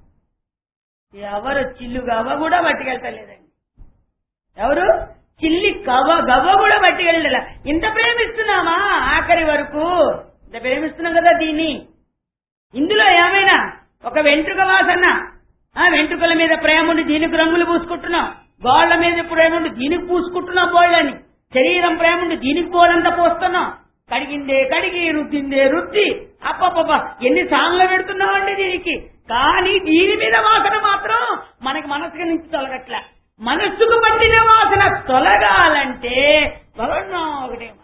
ఎవరు చిల్లు గవ్వ కూడా పట్టుకెళ్తలేదండి ఎవరు చిల్లి కవ్వ గవ్వ కూడా పట్టుకెళ్ళలే ఇంత ప్రేమిస్తున్నామా ఆఖరి వరకు ఇంత ప్రేమిస్తున్నాం కదా దీన్ని ఇందులో ఏమైనా ఒక వెంట్రుక వాసన ఆ వెంట్రుకల మీద ప్రేముండి దీనికి రంగులు పూసుకుంటున్నాం గోళ్ల మీద ప్రేముండి దీనికి పూసుకుంటున్నాం గోళ్ళని శరీరం ప్రేముండి దీనికి పోలంతా పోస్తున్నాం కడిగిందే కడిగి రుద్దిందే రుద్ది అప్పప్ప ఎన్ని సార్లు పెడుతున్నామండి దీనికి కానీ దీని మీద వాసన మాత్రం మనకి మనసుకు నుంచి తొలగట్ల మనస్సుకు పట్టిన వాసన తొలగాలంటే తొలగడం ఒకటే మాట.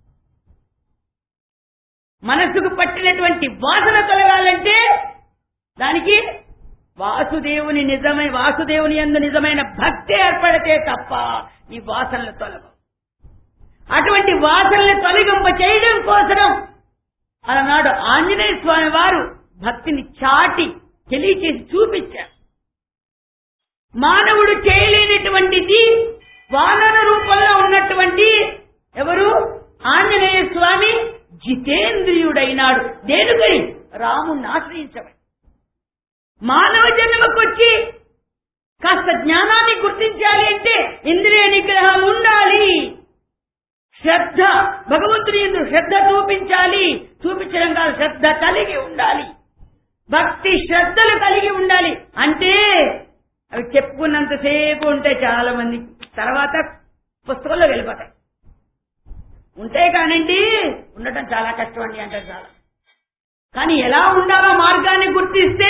మనస్సుకు పట్టినటువంటి వాసన తొలగాలంటే దానికి వాసుదేవుని నిజమై వాసుదేవుని ఎందు నిజమైన భక్తి ఏర్పడితే తప్ప ఈ వాసనలు తొలగవు అటువంటి వాసనలు తొలగింప చేయడం కోసం అలనాడు ఆంజనేయ స్వామి వారు భక్తిని చాటి తెలియచేసి చూపించారు మానవుడు చేయలేనటువంటిది వానర రూపంలో ఉన్నటువంటి ఎవరు ఆంజనేయ స్వామి జితేంద్రియుడైనాడు దేనికై రాముణ్ణి ఆశ్రయించబడి మానవ జన్మకొచ్చి కాస్త జ్ఞానాన్ని గుర్తించాలి అంటే ఇంద్రియ నిగ్రహం ఉండాలి శ్రద్ధ భగవంతుని ఎందు శ్రద్ధ చూపించాలి చూపించడం కాదు శ్రద్ధ కలిగి ఉండాలి భక్తి శ్రద్ధలు కలిగి ఉండాలి అంటే అవి చెప్పుకున్నంతసేపు ఉంటే చాలా మంది తర్వాత పుస్తకంలో వెళ్ళిపోతాయి ఉంటే కానండి ఉండటం చాలా కష్టం అండి అంటారు చాలా కానీ ఎలా ఉండాలో మార్గాన్ని గుర్తిస్తే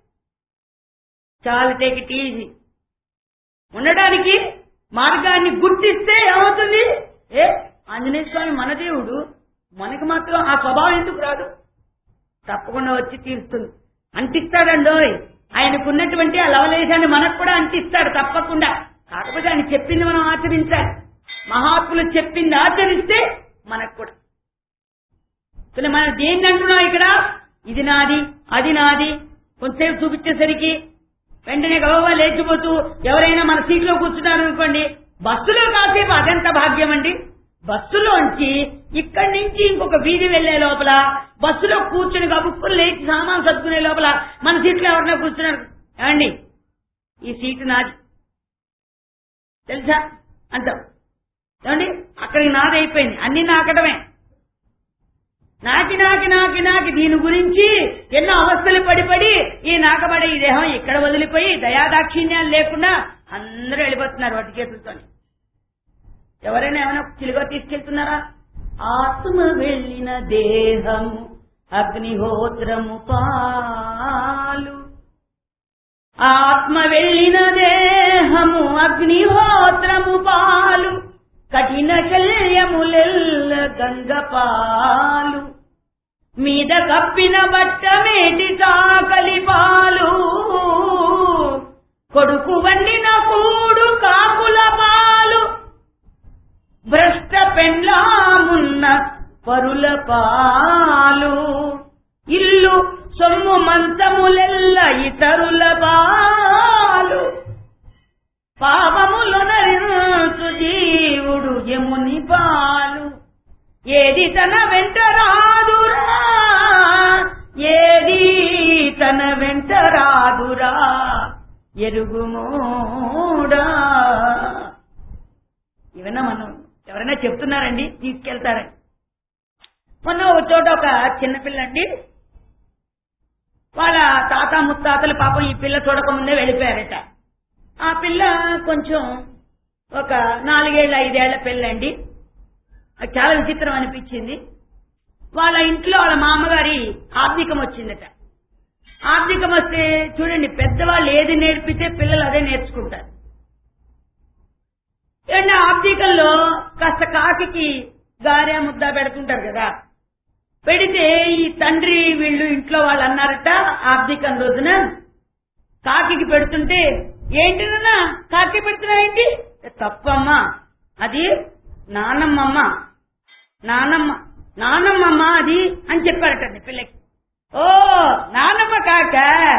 చాలా టేక్ ఇట్ ఈజీ ఉండడానికి మార్గాన్ని గుర్తిస్తే ఏమవుతుంది ఏ ఆంజనేయ స్వామి మన దేవుడు మనకి మాత్రం ఆ స్వభావం ఎందుకు రాదు తప్పకుండా వచ్చి తీరుస్తుంది అంటిస్తాడండోయ్ ఆయనకున్నటువంటి ఆ లవలేశాన్ని మనకు కూడా అంటిస్తాడు తప్పకుండా కాకపోతే ఆయన చెప్పింది మనం ఆచరించాలి మహాత్ములు చెప్పింది ఆచరిస్తే మనకు కూడా అసలు మనం దేన్ని అంటున్నాం ఇక్కడ ఇది నాది అది నాది కొంతసేపు చూపించేసరికి వెంటనే గబగబా లేచిపోతూ ఎవరైనా మన సీట్లో కూర్చున్నారు అనుకోండి బస్సులో కాసేపు అదంత భాగ్యం అండి బస్సులోంచి ఇక్కడి నుంచి ఇంకొక వీధి వెళ్లే లోపల బస్సులో కూర్చుని గబుక్కులు లేచి సామాన్ సర్దుకునే లోపల మన సీట్లో ఎవరైనా కూర్చున్నారు ఏమండి ఈ సీటు నాది తెలుసా అంటాం ఏమండి అక్కడికి నాది అయిపోయింది అన్ని నాకటమే నాకి నాకి నాకి నాకి దీని గురించి ఎన్నో అవస్థలు పడి పడి ఈ నాకబడే ఈ దేహం ఇక్కడ వదిలిపోయి దయాదాక్షిణ్యాలు లేకుండా అందరూ వెళ్ళిపోతున్నారు వాటి చేతులతో ఎవరైనా ఏమైనా చిలుగా తీసుకెళ్తున్నారా ఆత్మ వెళ్ళిన దేహము అగ్నిహోత్రము పాలు ఆత్మ వెళ్ళిన దేహము అగ్నిహోత్రము పాలు కఠిన శల్యములెల్ల గంగపాలు మీద కప్పిన బట్ట మేటి చాకలి పాలు కొడుకు వండిన కూడు కాకుల పాలు భ్రష్ట పెండ్లామున్న పరుల పాలు ఇల్లు సొమ్ము మంచములెల్ల ఇతరుల పాలు పాపములొనరించు జీవుడు యముని పాలు ఏది తన వెంట రాదురా ఏది తన వెంట రాదురా ఎరుగుమోడా ఇవన్నా మనం ఎవరైనా చెప్తున్నారండి తీసుకెళ్తారని మొన్న ఒక చోట ఒక చిన్నపిల్లండి వాళ్ళ తాత ముత్తాతలు పాపం ఈ పిల్ల చూడకముందే వెళ్ళిపోయారట ఆ పిల్ల కొంచెం ఒక నాలుగేళ్ల ఐదేళ్ల పిల్లండి అది చాలా విచిత్రం అనిపించింది వాళ్ళ ఇంట్లో వాళ్ళ మామగారి ఆర్థికం వచ్చిందట ఆర్థికం వస్తే చూడండి పెద్దవాళ్ళు ఏది నేర్పితే పిల్లలు అదే నేర్చుకుంటారు ఏమన్నా ఆర్థికంలో కాస్త కాకికి గారె ముద్ద పెడుతుంటారు కదా పెడితే ఈ తండ్రి వీళ్ళు ఇంట్లో వాళ్ళు అన్నారట ఆర్థికం రోజున కాకికి పెడుతుంటే ఏంటిదన్నా కాకి పెడుతున్నావేంటి తప్పమ్మా అది నానమ్మమ్మ నానమ్మ నానమ్మమ్మ అది అని చెప్పారటండి పిల్లకి ఓ నానమ్మ కాక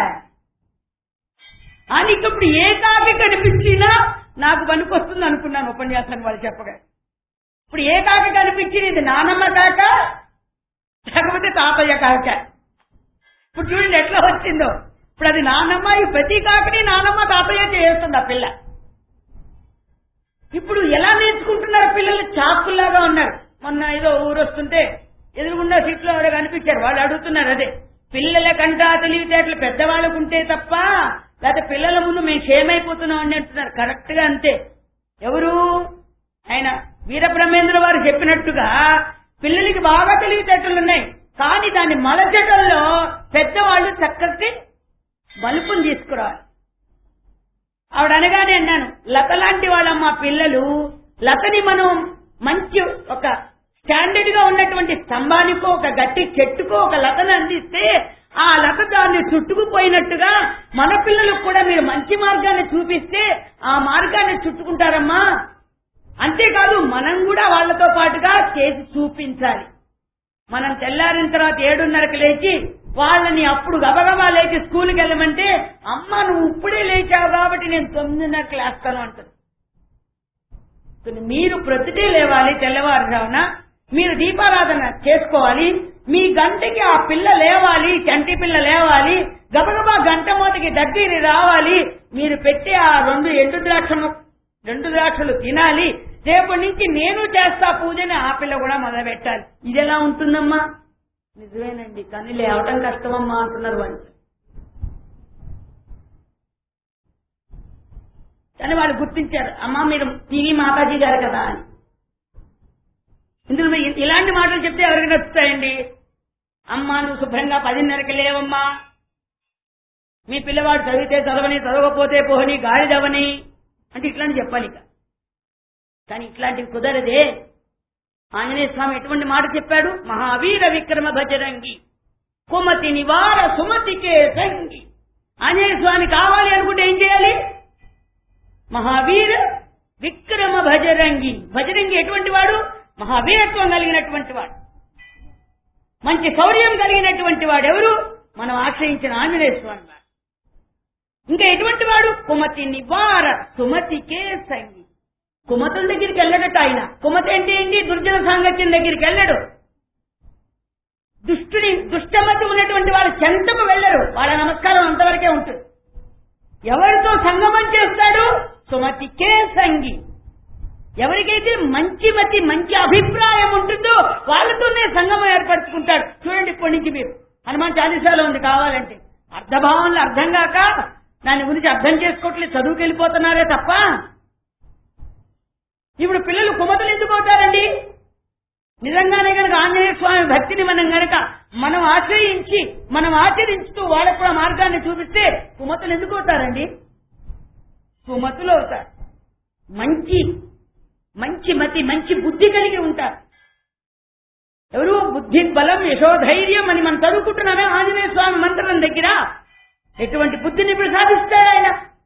అని ఇప్పుడు ఏ కాకి కనిపించినా నాకు పనికొస్తుంది అనుకున్నాను ఉపన్యాసాన్ని వాళ్ళు చెప్పగా ఇప్పుడు ఏ కాకి కనిపించింది ఇది నానమ్మ కాక లేకపోతే తాతయ్య కాక ఇప్పుడు చూడండి ఎట్లా వచ్చిందో ఇప్పుడు అది నానమ్మ ఈ ప్రతి కాకని నానమ్మ తాతయ్య చేస్తుంది ఆ పిల్ల ఇప్పుడు ఎలా నేర్చుకుంటున్నారు పిల్లలు చాకుల్లాగా ఉన్నారు మొన్న ఏదో ఊరు వస్తుంటే ఎదురుగుండా సీట్లో ఎవరో కనిపించారు వాళ్ళు అడుగుతున్నారు అదే పిల్లల కంటా తెలివితేటలు పెద్దవాళ్ళకు ఉంటే తప్ప లేకపోతే పిల్లల ముందు మేము క్షేమైపోతున్నాం అని అంటున్నారు కరెక్ట్ గా అంతే ఎవరు ఆయన వీరబ్రహ్మేంద్ర వారు చెప్పినట్టుగా పిల్లలకి బాగా తెలివితేటలు ఉన్నాయి కానీ దాన్ని మలచటంలో పెద్దవాళ్ళు చక్కటి మలుపుని తీసుకురావాలి ఆవిడ అనగానే అన్నాను లత లాంటి వాళ్ళమ్మ పిల్లలు లతని మనం మంచి ఒక స్టాండర్డ్ గా ఉన్నటువంటి స్తంభానికో ఒక గట్టి చెట్టుకో ఒక లతను అందిస్తే ఆ లత దాన్ని చుట్టుకుపోయినట్టుగా మన పిల్లలకు కూడా మీరు మంచి మార్గాన్ని చూపిస్తే ఆ మార్గాన్ని చుట్టుకుంటారమ్మా అంతేకాదు మనం కూడా వాళ్ళతో పాటుగా చేసి చూపించాలి మనం తెల్లారిన తర్వాత ఏడున్నరకు లేచి వాళ్ళని అప్పుడు గబగబా లేచి స్కూల్కి వెళ్ళమంటే అమ్మ నువ్వు ఇప్పుడే లేచావు కాబట్టి నేను తొమ్మిదిన్నరకు లేస్తాను అంటుంది కానీ మీరు ప్రతిదీ లేవాలి తెల్లవారుజామున మీరు దీపారాధన చేసుకోవాలి మీ గంటకి ఆ పిల్ల లేవాలి చంటి పిల్ల లేవాలి గబగబా గంట మూతకి దగ్గర రావాలి మీరు పెట్టే ఆ రెండు ఎండు ద్రాక్ష రెండు ద్రాక్షలు తినాలి రేపటి నుంచి నేను చేస్తా పూజని ఆ పిల్ల కూడా మొదలు పెట్టాలి ఇది ఎలా ఉంటుందమ్మా నిజమేనండి కానీ లేవటం కష్టమమ్మా అంటున్నారు వాళ్ళు కానీ వాళ్ళు గుర్తించారు అమ్మా మీరు టీవీ మాతాజీ గారు కదా అని ఇందులో మీరు ఇలాంటి మాటలు చెప్తే ఎవరికి నచ్చుతాయండి అమ్మా నువ్వు శుభ్రంగా పదిన్నరకి లేవమ్మా మీ పిల్లవాడు చదివితే చదవని చదవకపోతే పోని గాడిదవని అంటే ఇట్లాంటి చెప్పాలి ఇక కానీ ఇట్లాంటివి కుదరదే ఆంజనేయ స్వామి ఎటువంటి మాట చెప్పాడు మహావీర విక్రమ భజరంగి కుమతి నివార సుమతికే సంగి ఆంజనేయ స్వామి కావాలి అనుకుంటే ఏం చేయాలి మహావీర విక్రమ భజరంగి భజరంగి ఎటువంటి వాడు మహావీరత్వం కలిగినటువంటి వాడు మంచి శౌర్యం కలిగినటువంటి వాడు ఎవరు మనం ఆశ్రయించిన ఆంజనేయ స్వామి వాడు ఇంకా ఎటువంటి వాడు కుమతి నివార సుమతికే సంగి కుమతుల దగ్గరికి వెళ్ళడట ఆయన కుమతి అంటే ఏంటి దుర్జన సాంగత్యం దగ్గరికి వెళ్ళడు దుష్టుని దుష్టమతి ఉన్నటువంటి వాళ్ళ చెంతకు వెళ్ళరు వాళ్ళ నమస్కారం అంతవరకే ఉంటుంది ఎవరితో సంగమం చేస్తాడు సుమతికే సంగి ఎవరికైతే మంచి మతి మంచి అభిప్రాయం ఉంటుందో వాళ్ళతోనే సంగమం ఏర్పరచుకుంటాడు చూడండి ఇప్పటి నుంచి మీరు హనుమాన్ చాలీసాలో ఉంది కావాలంటే అర్ధభావంలో అర్థం కాక దాని గురించి అర్థం చేసుకోవట్లేదు చదువుకి వెళ్ళిపోతున్నారే తప్ప ఇప్పుడు పిల్లలు కుమతలు ఎందుకు అవుతారండి నిజంగానే కనుక ఆంజనేయ స్వామి భక్తిని మనం గనక మనం ఆశ్రయించి మనం ఆచరించుతూ వాళ్ళకు కూడా మార్గాన్ని చూపిస్తే కుమతులు ఎందుకు అవుతారండి కుమతులు అవుతారు మంచి మంచి మతి మంచి బుద్ధి కలిగి ఉంటారు ఎవరు బుద్ధి బలం యశోధైర్యం అని మనం చదువుకుంటున్నామే ఆంజనేయ స్వామి మంత్రం దగ్గర ఎటువంటి బుద్ధిని ప్రసాదిస్తాడు ఆయన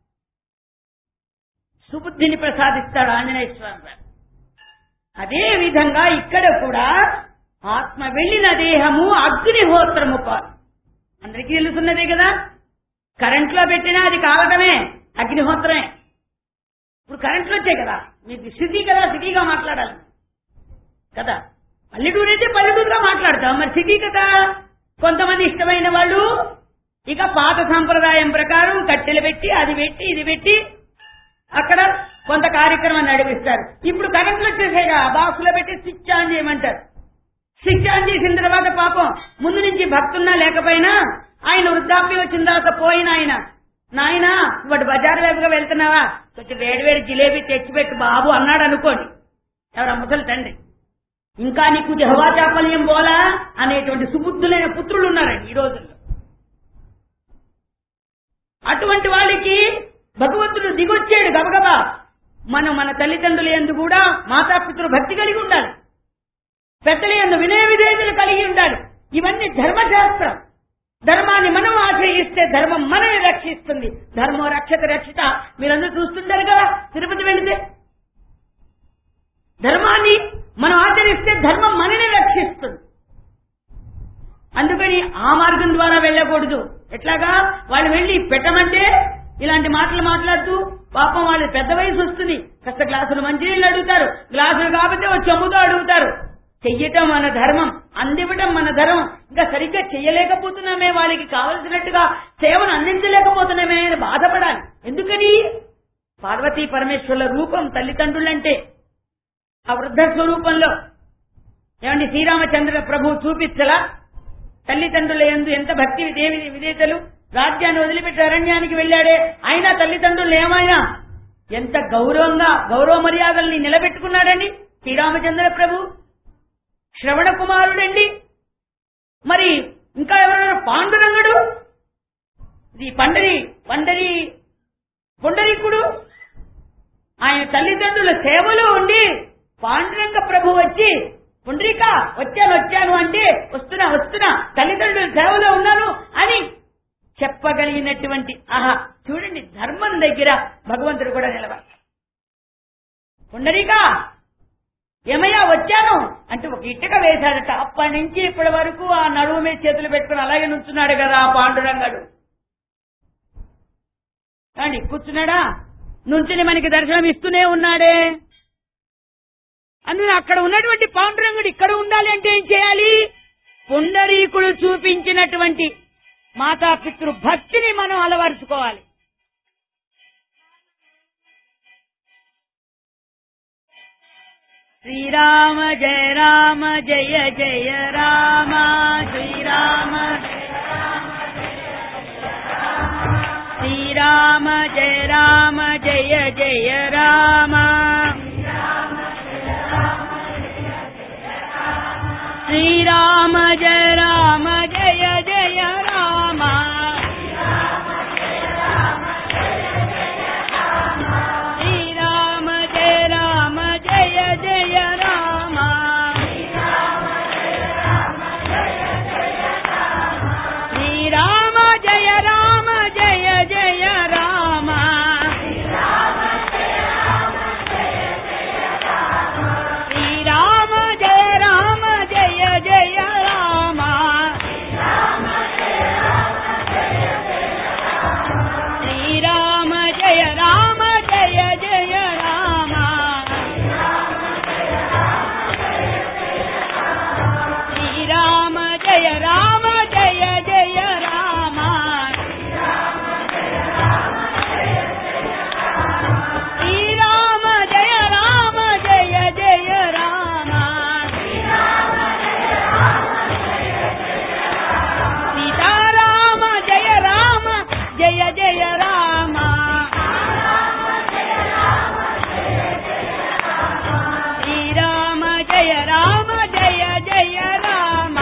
సుబుద్ధిని ప్రసాదిస్తాడు ఆంజనేయ స్వామి వారు అదే విధంగా ఇక్కడ కూడా ఆత్మ వెళ్ళిన దేహము అగ్నిహోత్రము కాదు అందరికీ తెలుసున్నదే కదా కరెంట్ లో పెట్టినా అది కావటమే అగ్నిహోత్రమే ఇప్పుడు కరెంట్లు వచ్చాయి కదా మీకు సిటీ కదా సిటీగా మాట్లాడాలి కదా పల్లెటూరు అయితే పల్లెటూరుగా మాట్లాడతాం మరి సిటీ కదా కొంతమంది ఇష్టమైన వాళ్ళు ఇక పాత సంప్రదాయం ప్రకారం కట్టెలు పెట్టి అది పెట్టి ఇది పెట్టి అక్కడ కొంత కార్యక్రమం నడిపిస్తారు ఇప్పుడు కరెంట్లు వచ్చేసాయిగా బాక్స్ లో పెట్టి స్విచ్ ఆన్ చేయమంటారు స్విచ్ ఆన్ చేసిన తర్వాత పాపం ముందు నుంచి భక్తున్నా లేకపోయినా ఆయన వృద్ధాప్యం వచ్చిన తర్వాత పోయిన ఆయన నాయనా ఇవాడు బజార్ వైపుగా వెళ్తున్నావా కొంచెం వేడి వేడి జిలేబీ తెచ్చిపెట్టు బాబు అన్నాడు అనుకోండి ఎవరా ముసలి తండ్రి ఇంకా నీకు జహవా చాపల్యం పోలా అనేటువంటి సుబుద్ధులైన పుత్రులు ఉన్నారండి ఈ రోజుల్లో అటువంటి వాళ్ళకి భగవంతుడు దిగొచ్చాడు గబగబా మనం మన తల్లిదండ్రుల ఎందు కూడా మాతాపితృ భక్తి కలిగి ఉండాలి పెద్దల ఎందు వినయ విధేయతలు కలిగి ఉండాలి ఇవన్నీ ధర్మశాస్త్రం ధర్మాన్ని మనం ఆశ్రయిస్తే ధర్మం మనల్ని రక్షిస్తుంది ధర్మం రక్షక రక్షిత మీరందరూ చూస్తుంటారు కదా తిరుపతి వెళితే ధర్మాన్ని మనం ఆచరిస్తే ధర్మం మనల్ని రక్షిస్తుంది అందుకని ఆ మార్గం ద్వారా వెళ్ళకూడదు ఎట్లాగా వాళ్ళు వెళ్ళి పెట్టమంటే ఇలాంటి మాటలు మాట్లాడుతూ పాపం వాళ్ళు పెద్ద వయసు వస్తుంది కాస్త గ్లాసులు మంచినీళ్ళు అడుగుతారు గ్లాసులు కాకపోతే ఓ చెమ్ముతో అడుగుతారు చెయ్యటం మన ధర్మం అందివ్వటం మన ధర్మం ఇంకా సరిగ్గా చెయ్యలేకపోతున్నామే వాళ్ళకి కావలసినట్టుగా సేవను అందించలేకపోతున్నామే అని బాధపడాలి ఎందుకని పార్వతీ పరమేశ్వరుల రూపం తల్లిదండ్రులంటే ఆ వృద్ధ స్వరూపంలో ఏమండి శ్రీరామచంద్ర ప్రభు చూపించలా తల్లిదండ్రుల ఎందు ఎంత భక్తి దేవి విధేతలు రాజ్యాన్ని వదిలిపెట్టి అరణ్యానికి వెళ్ళాడే అయినా తల్లిదండ్రులు ఏమైనా ఎంత గౌరవంగా గౌరవ మర్యాదల్ని నిలబెట్టుకున్నాడండి శ్రీరామచంద్ర ప్రభు శ్రవణ కుమారుడండి మరి ఇంకా ఎవరైనా పాండురంగుడు ఇది పండరి పండరి పుండరీకుడు ఆయన తల్లిదండ్రుల సేవలో ఉండి పాండురంగ ప్రభు వచ్చి పుండ్రిక వచ్చాను వచ్చాను అంటే వస్తున్నా వస్తున్నా తల్లిదండ్రుల సేవలో ఉన్నాను అని చెప్పగలిగినటువంటి ఆహా చూడండి ధర్మం దగ్గర భగవంతుడు కూడా నిలబడి పుండరీక ఏమయ్యా వచ్చాను అంటే ఒక ఇటుక వేశాడట అప్పటి నుంచి ఇప్పటి వరకు ఆ నడుము మీద చేతులు పెట్టుకుని అలాగే నుంచున్నాడు కదా ఆ పాండురంగడు అండి కూర్చున్నాడా నుంచుని మనకి దర్శనం ఇస్తూనే ఉన్నాడే అందులో అక్కడ ఉన్నటువంటి పాండురంగుడు ఇక్కడ ఉండాలి అంటే ఏం చేయాలి పుండరీకుడు చూపించినటువంటి మాతాపితృ భక్తిని మనం అలవరుచుకోవాలి శ్రీరామ జయ రామ జయ జయ రామ శ్రీరామ శ్రీరామ జయ రామ జయ జయ రామ శ్రీరామ జయ రామ జయ జయ రామ శ్రీరామ జయ రామ జయ జయ రామ శ్రీరామ జయ రామ జయ జయ రామ శ్రీరామ జయ రామ జయ జయ రామ శ్రీరామ జయ రామ జయ జయ రామ శ్రీరామ జయ రామ జయ జయ రామ శ్రీరామ జయ రామ జయ జయ రామ సీతారామ జయ రామ జయ జయ రామ శ్రీరామ జయ రామ జయ జయ రామ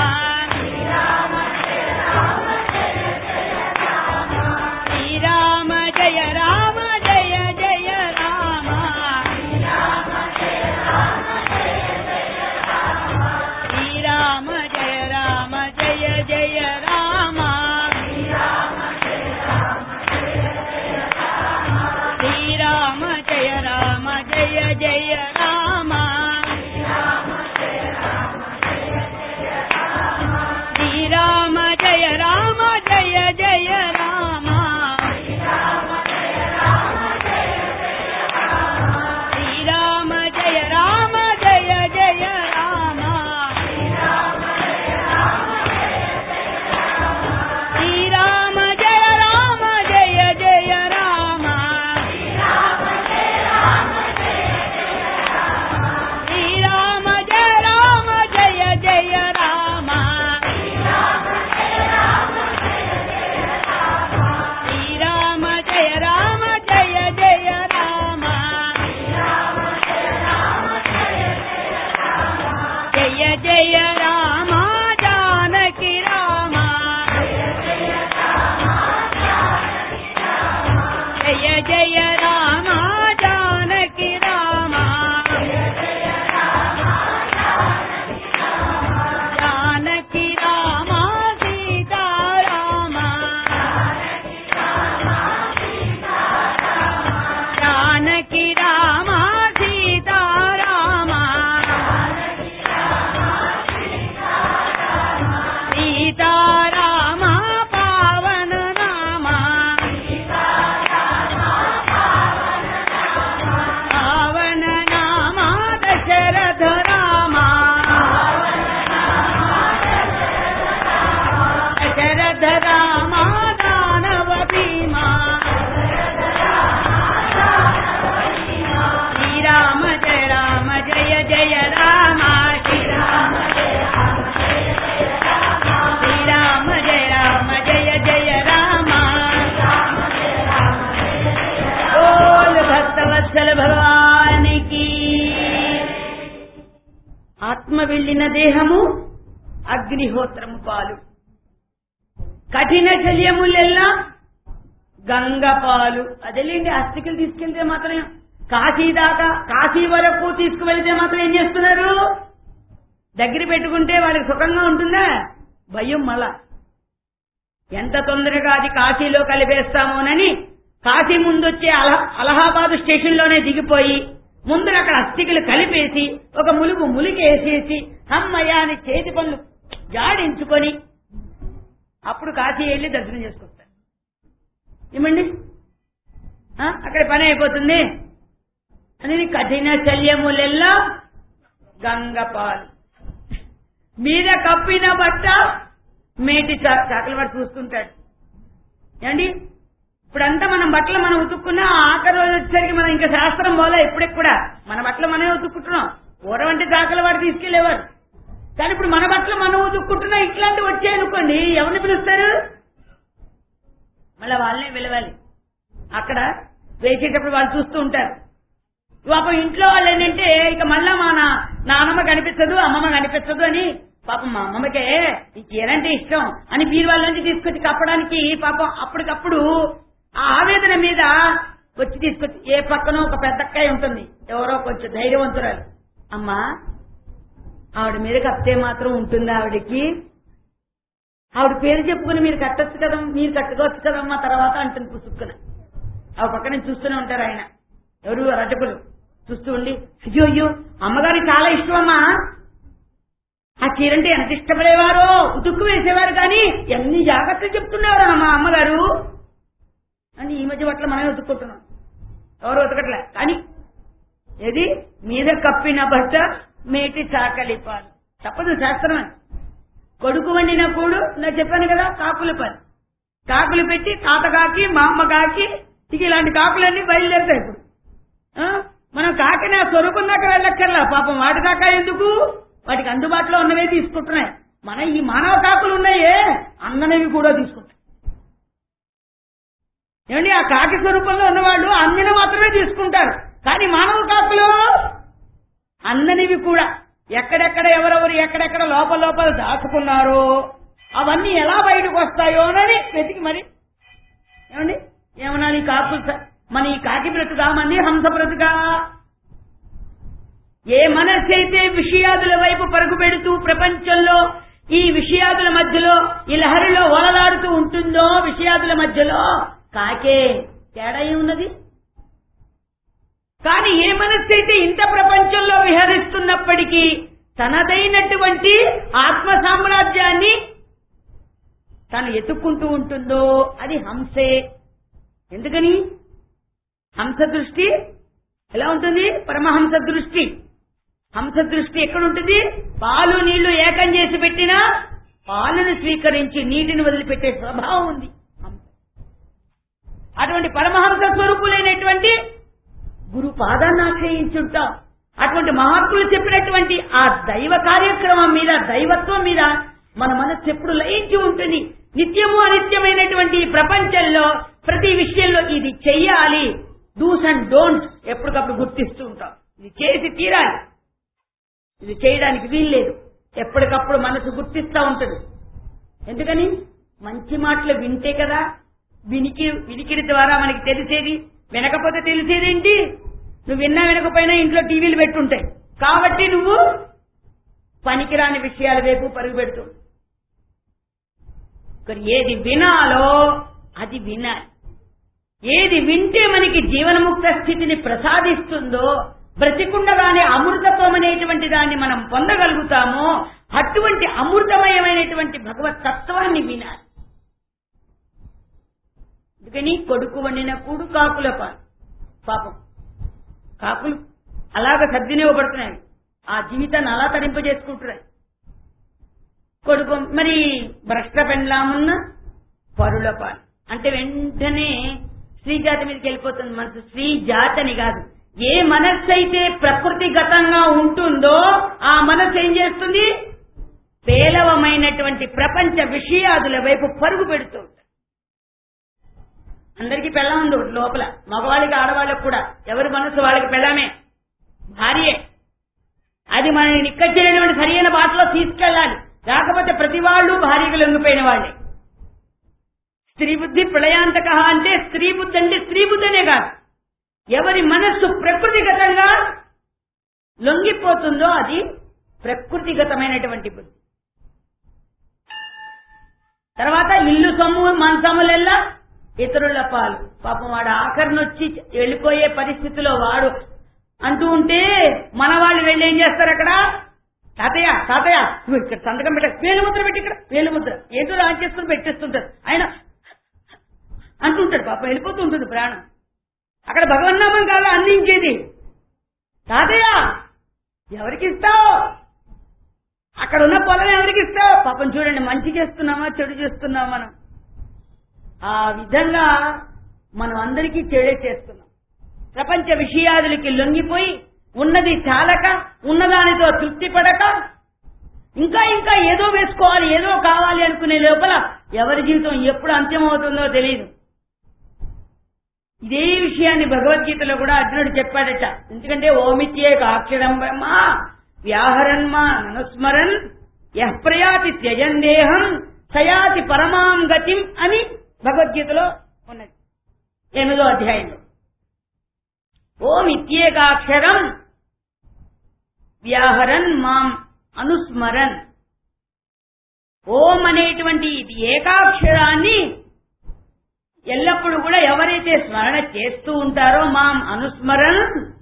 శ్రీరామ జయ రామ జయ జయ రామ శ్రీరామ జయ రామ జయ జయ రామ జయ రామ జానకి రామ జానకి రామ సీతారామ జానకి రామ సీతారామ సీతారామ పావన నామ పావన నామ దశరథ రామ దశరథ రామ దానవ భీమా శ్రీరామ జయ రామ జయ జయ రామ శ్రీరామ శ్రీరామ జయ రామ జయ జయ రామ బోల్ భక్తవత్సల భగవానికి ఆత్మ వెళ్ళిన దేహము అగ్నిహోత్రము పాలు కఠిన శల్యములెల్లా గంగ పాలు అదేలేండి అస్థికలు తీసుకెళ్తే మాత్రం కాశీ దాకా కాశీ వరకు తీసుకువెళ్తే మాత్రం ఏం చేస్తున్నారు దగ్గర పెట్టుకుంటే వాళ్ళకి సుఖంగా ఉంటుందా భయం మళ్ళా ఎంత తొందరగా అది కాశీలో కలిపేస్తామోనని కాశీ ముందొచ్చే అలహ అలహాబాద్ స్టేషన్ లోనే దిగిపోయి ముందర అక్కడ అస్థికలు కలిపేసి ఒక ములుగు ములికేసేసి అమ్మయ్య అని చేతి పనులు జాడించుకొని అప్పుడు కాశీ వెళ్ళి దర్శనం చేసుకొస్తారు ఏమండి ఆ, అక్కడ పని అయిపోతుంది అని కఠిన శల్యములెల్లా గంగపాలు మీద కప్పిన బట్ట మేటి చా- చాకలి వాడు చూస్తుంటాడు ఏమండి ఇప్పుడంతా మనం బట్టలు మనం ఉతుక్కున్నా ఆఖరి రోజు వచ్చేసరికి మనం ఇంకా శాస్త్రం పోలే ఇప్పటికి కూడా మన బట్టలు మనమే ఉతుక్కుంటున్నాం ఊరం అంటే చాకలి వాడు తీసుకెళ్లేవారు కానీ ఇప్పుడు మన బట్టలు మనం ఉతుక్కుంటున్నా ఇట్లాంటివి వచ్చాయనుకోండి ఎవరిని పిలుస్తారు మళ్ళీ వాళ్ళనే పిలవాలి అక్కడ వేసేటప్పుడు వాళ్ళు చూస్తూ ఉంటారు పాపం ఇంట్లో వాళ్ళు ఏంటంటే ఇక మళ్ళా మా నా- నాన్నమ్మ కనిపించదు అమ్మమ్మ కనిపించదు అని పాపం మా అమ్మమ్మకే ఈ చీరంటే ఇష్టం అని బీరువాళ్ళ నుంచి తీసుకొచ్చి కప్పడానికి పాపం అప్పటికప్పుడు ఆ ఆవేదన మీద వచ్చి తీసుకొచ్చి ఏ పక్కన ఒక పెద్దక్కాయ ఉంటుంది ఎవరో కొంచెం ధైర్యవంతురాలు అమ్మా ఆవిడ మీద కప్పితే మాత్రం ఉంటుందా ఆవిడకి ఆవిడ పేరు చెప్పుకుని మీరు కట్టొచ్చు కదా మీరు కట్టుకోవచ్చు కదమ్మా తర్వాత అంటుంది పుసుక్కున ఆ పక్క నుంచి చూస్తూనే ఉంటారు ఆయన ఎవరు రజకులు చూస్తూ ఉండి అయ్యో అయ్యో అమ్మగారికి చాలా ఇష్టం అమ్మా ఆ చీరంటే ఎంత ఇష్టపడేవారో ఉతుక్కు వేసేవారు కానీ ఎన్ని జాగ్రత్తలు చెప్తున్నారు మా అమ్మగారు అని ఈ మధ్య బట్టలు మనమే ఉతుక్కుంటున్నాం ఎవరు ఉతకట్లే కానీ ఏది మీద కప్పిన బట్ట మేటి చాకలి పాలు తప్పదు శాస్త్రమే కొడుకు వండిన కూడు నేను చెప్పాను కదా కాకుల పని కాకులు పెట్టి తాత కాకి మా అమ్మ కాకి ఇక ఇలాంటి కాకులన్నీ బయలుదేరుతాయి ఇప్పుడు ఆ? మనం కాకిని ఆ స్వరూపం దాకా వెళ్ళక్కర్లా పాపం వాటి దాకా ఎందుకు వాటికి అందుబాటులో ఉన్నవే తీసుకుంటున్నాయి మన ఈ మానవ కాకులు ఉన్నాయే అందనవి కూడా తీసుకుంటాయి ఏమండి ఆ కాకి స్వరూపంలో ఉన్నవాళ్ళు అందిన మాత్రమే తీసుకుంటారు కానీ మానవ కాకులు అందనివి కూడా ఎక్కడెక్కడ ఎవరెవరు ఎక్కడెక్కడ లోపల లోపల దాచుకున్నారో అవన్నీ ఎలా బయటకు వస్తాయో అని వెతికి మరి ఏమండి ఏమన్నా ఈ కాకు మన ఈ కాకి బ్రతుకా మంది హంస బ్రతుకా ఏ మనస్సు అయితే విషయాదుల వైపు పరుగు పెడుతూ ప్రపంచంలో ఈ విషయాదుల మధ్యలో ఈ లహరిలో ఓలలాడుతూ ఉంటుందో విషయాదుల మధ్యలో కాకే తేడా ఏమున్నది కానీ ఏ మనస్సు అయితే ఇంత ప్రపంచంలో విహరిస్తున్నప్పటికీ తనదైనటువంటి ఆత్మ సామ్రాజ్యాన్ని తను ఎత్తుక్కుంటూ ఉంటుందో అది హంసే ఎందుకని హంస దృష్టి ఎలా ఉంటుంది పరమహంస దృష్టి హంస దృష్టి ఎక్కడ ఉంటుంది పాలు నీళ్లు ఏకం చేసి పెట్టినా పాలను స్వీకరించి నీటిని వదిలిపెట్టే స్వభావం ఉంది హంస అటువంటి పరమహంస స్వరూపులైనటువంటి గురు పాదాన్ని ఆశ్రయించుంటాం అటువంటి మహాత్ములు చెప్పినటువంటి ఆ దైవ కార్యక్రమం మీద దైవత్వం మీద మన మనస్సు ఎప్పుడు లయించి ఉంటుంది నిత్యము అనిత్యమైనటువంటి ఈ ప్రపంచంలో ప్రతి విషయంలో ఇది చెయ్యాలి డూస్ అండ్ డోంట్స్ ఎప్పటికప్పుడు గుర్తిస్తూ ఉంటాం ఇది చేసి తీరాలి ఇది చేయడానికి వీల్లేదు ఎప్పటికప్పుడు మనసు గుర్తిస్తా ఉంటుంది ఎందుకని మంచి మాటలు వింటే కదా వినికి వినికిడి ద్వారా మనకి తెలిసేది వినకపోతే తెలిసేదేంటి నువ్వు విన్నా వినకపోయినా ఇంట్లో టీవీలు పెట్టుంటాయి కాబట్టి నువ్వు పనికిరాని విషయాల వైపు పరుగు పెడుతూ ఇక్కడ ఏది వినాలో అది వినాలి ఏది వింటే మనకి జీవనముక్త స్థితిని ప్రసాదిస్తుందో బ్రతికుండగానే అమృతత్వం అనేటువంటి దాన్ని మనం పొందగలుగుతామో అటువంటి అమృతమయమైనటువంటి భగవత్ తత్వాన్ని వినాలి అందుకని కొడుకు వండిన కూడు కాకుల పాలు పాపం కాకులు అలాగ సద్వినియోగపడుతున్నాయి ఆ జీవితాన్ని అలా తరింపజేసుకుంటున్నాయి కొడుకు మరి భ్రష్ట పెండ్లామున్న పరుల పాలు అంటే వెంటనే స్త్రీ జాతి మీదకి వెళ్ళిపోతుంది మనసు స్త్రీ జాతని కాదు ఏ మనస్సు అయితే ప్రకృతిగతంగా ఉంటుందో ఆ మనస్సు ఏం చేస్తుంది పేలవమైనటువంటి ప్రపంచ విషయాదుల వైపు పరుగు పెడుతూ ఉంటుంది అందరికీ పెళ్ళం ఉంది ఒకటి లోపల మగవాళ్ళకి ఆడవాళ్ళకి కూడా ఎవరి మనసు వాళ్ళకి పెళ్ళమే భార్యే అది మనని నిక్కచ్చేటువంటి సరైన బాటలో తీసుకెళ్ళాలి కాకపోతే ప్రతి వాళ్ళు భార్యకు లొంగిపోయిన వాళ్ళే స్త్రీ బుద్ధి ప్రళయాంతక అంటే స్త్రీ బుద్ధి అంటే స్త్రీ బుద్ధి అనే కాదు ఎవరి మనస్సు ప్రకృతిగతంగా లొంగిపోతుందో అది ప్రకృతిగతమైనటువంటి బుద్ధి తర్వాత ఇల్లు సొమ్ము మంచములెల్లా ఇతరుల పాలు పాపం వాడు ఆఖరినొచ్చి వెళ్ళిపోయే పరిస్థితిలో వాడు అంటూ ఉంటే మన వాళ్ళు వెళ్ళి ఏం చేస్తారు అక్కడ తాతయ్య తాతయ్య నువ్వు ఇక్కడ సంతకం పెట్ట వేలుముద్ర పెట్టి ఇక్కడ వేలుముద్ర ఏదో ఆన్ చేసుకుని పెట్టేస్తుంటారు ఆయన అంటుంటాడు పాపం వెళ్ళిపోతూ ఉంటుంది ప్రాణం అక్కడ భగవన్నామం కాదు అందించేది తాతయ్య ఎవరికి ఇస్తావు అక్కడ ఉన్న పొలం ఎవరికి ఇస్తావు పాపం చూడండి మంచి చేస్తున్నామా చెడు చేస్తున్నామా మనం ఆ విధంగా మనం అందరికీ చెడే చేస్తున్నాం ప్రపంచ విషయాదులకి లొంగిపోయి ఉన్నది చాలక ఉన్నదానితో తృప్తి పడక ఇంకా ఇంకా ఏదో వేసుకోవాలి ఏదో కావాలి అనుకునే లోపల ఎవరి జీవితం ఎప్పుడు అంత్యమవుతుందో తెలియదు ఇదే విషయాన్ని భగవద్గీతలో కూడా అర్జునుడు చెప్పాడట ఎందుకంటే ఓమిత్యే కాక్షరం బ్రహ్మ వ్యాహరన్మా అనుస్మరన్ యః ప్రయాతి త్యజన్ దేహం సయాతి పరమాం గతిం అని భగవద్గీతలో ఉన్నది ఎనిమిదో అధ్యాయంలో ఓం ఇత్యేకాక్షరం వ్యాహరన్ మాం అనుస్మరన్ ఓం అనేటువంటి ఇది ఏకాక్షరాన్ని ఎల్లప్పుడూ కూడా ఎవరైతే స్మరణ చేస్తూ ఉంటారో మాం అనుస్మరన్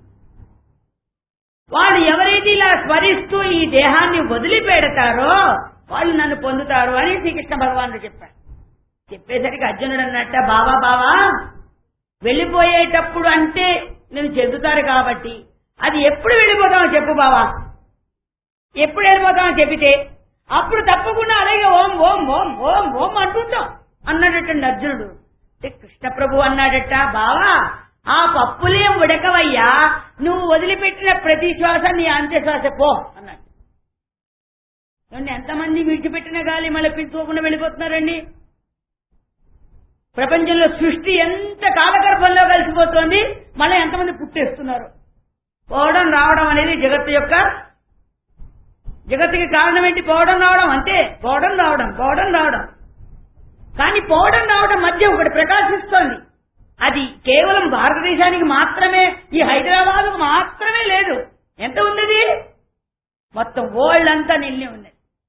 వాళ్ళు ఎవరైతే ఇలా స్మరిస్తూ ఈ దేహాన్ని వదిలిపెడతారో వాళ్ళు నన్ను పొందుతారు అని శ్రీకృష్ణ భగవానుడు చెప్పారు చెప్పేసరికి అర్జునుడు అన్నట్ట బావా బావా వెళ్ళిపోయేటప్పుడు అంటే నేను చెందుతారు కాబట్టి అది ఎప్పుడు వెళ్ళిపోతామో చెప్పు బావా ఎప్పుడు వెళ్ళిపోతామో చెప్పితే అప్పుడు తప్పకుండా అలాగే ఓం ఓం ఓం ఓం ఓం అంటుంటాం అన్నాడటండి అర్జునుడు అంటే కృష్ణ ప్రభు అన్నాడట బావా ఆ పప్పులే ఉడకవయ్యా నువ్వు వదిలిపెట్టిన ప్రతి శ్వాస నీ అంత్యశ్వాస పో అన్నాడు ఏమండి ఎంతమంది విడిచిపెట్టిన గాలి మళ్ళీ పీల్చుకోకుండా వెళ్ళిపోతున్నారండి ప్రపంచంలో సృష్టి ఎంత కాలగర్భంలో కలిసిపోతోంది మళ్ళీ ఎంతమంది పుట్టేస్తున్నారు పోవడం రావడం అనేది జగత్తు యొక్క జగత్తుకి కారణం ఏంటి పోవడం రావడం అంతే పోవడం రావడం పోవడం రావడం కానీ పోవడం రావడం మధ్య ఒకటి ప్రకాశిస్తోంది అది కేవలం భారతదేశానికి మాత్రమే ఈ హైదరాబాద్ మాత్రమే లేదు ఎంత ఉంది మొత్తం వరల్డ్ అంతా నిల్లి ఉన్నది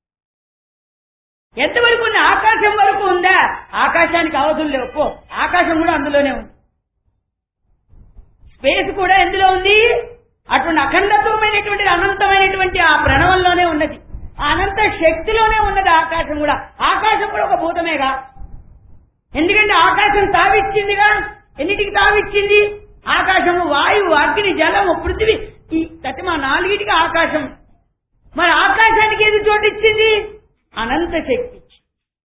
ఎంతవరకు ఉంది ఆకాశం వరకు ఉందా ఆకాశానికి అవధులు లేవు పో ఆకాశం కూడా అందులోనే ఉంది స్పేస్ కూడా ఎందులో ఉంది అటువంటి అఖండత్వమైనటువంటి అనంతమైనటువంటి ఆ ప్రణవంలోనే ఉన్నది ఆ అనంత శక్తిలోనే ఉన్నది ఆకాశం కూడా ఆకాశం కూడా ఒక భూతమేగా ఎందుకంటే ఆకాశం తావిచ్చిందిగా ఎన్నిటికి తావిచ్చింది ఆకాశము వాయువు అగ్ని జలము పృథివీ ఈ ప్రతి మా నాలుగిటికి ఆకాశం మరి ఆకాశానికి ఏది చోటిచ్చింది అనంత శక్తి ఇచ్చింది.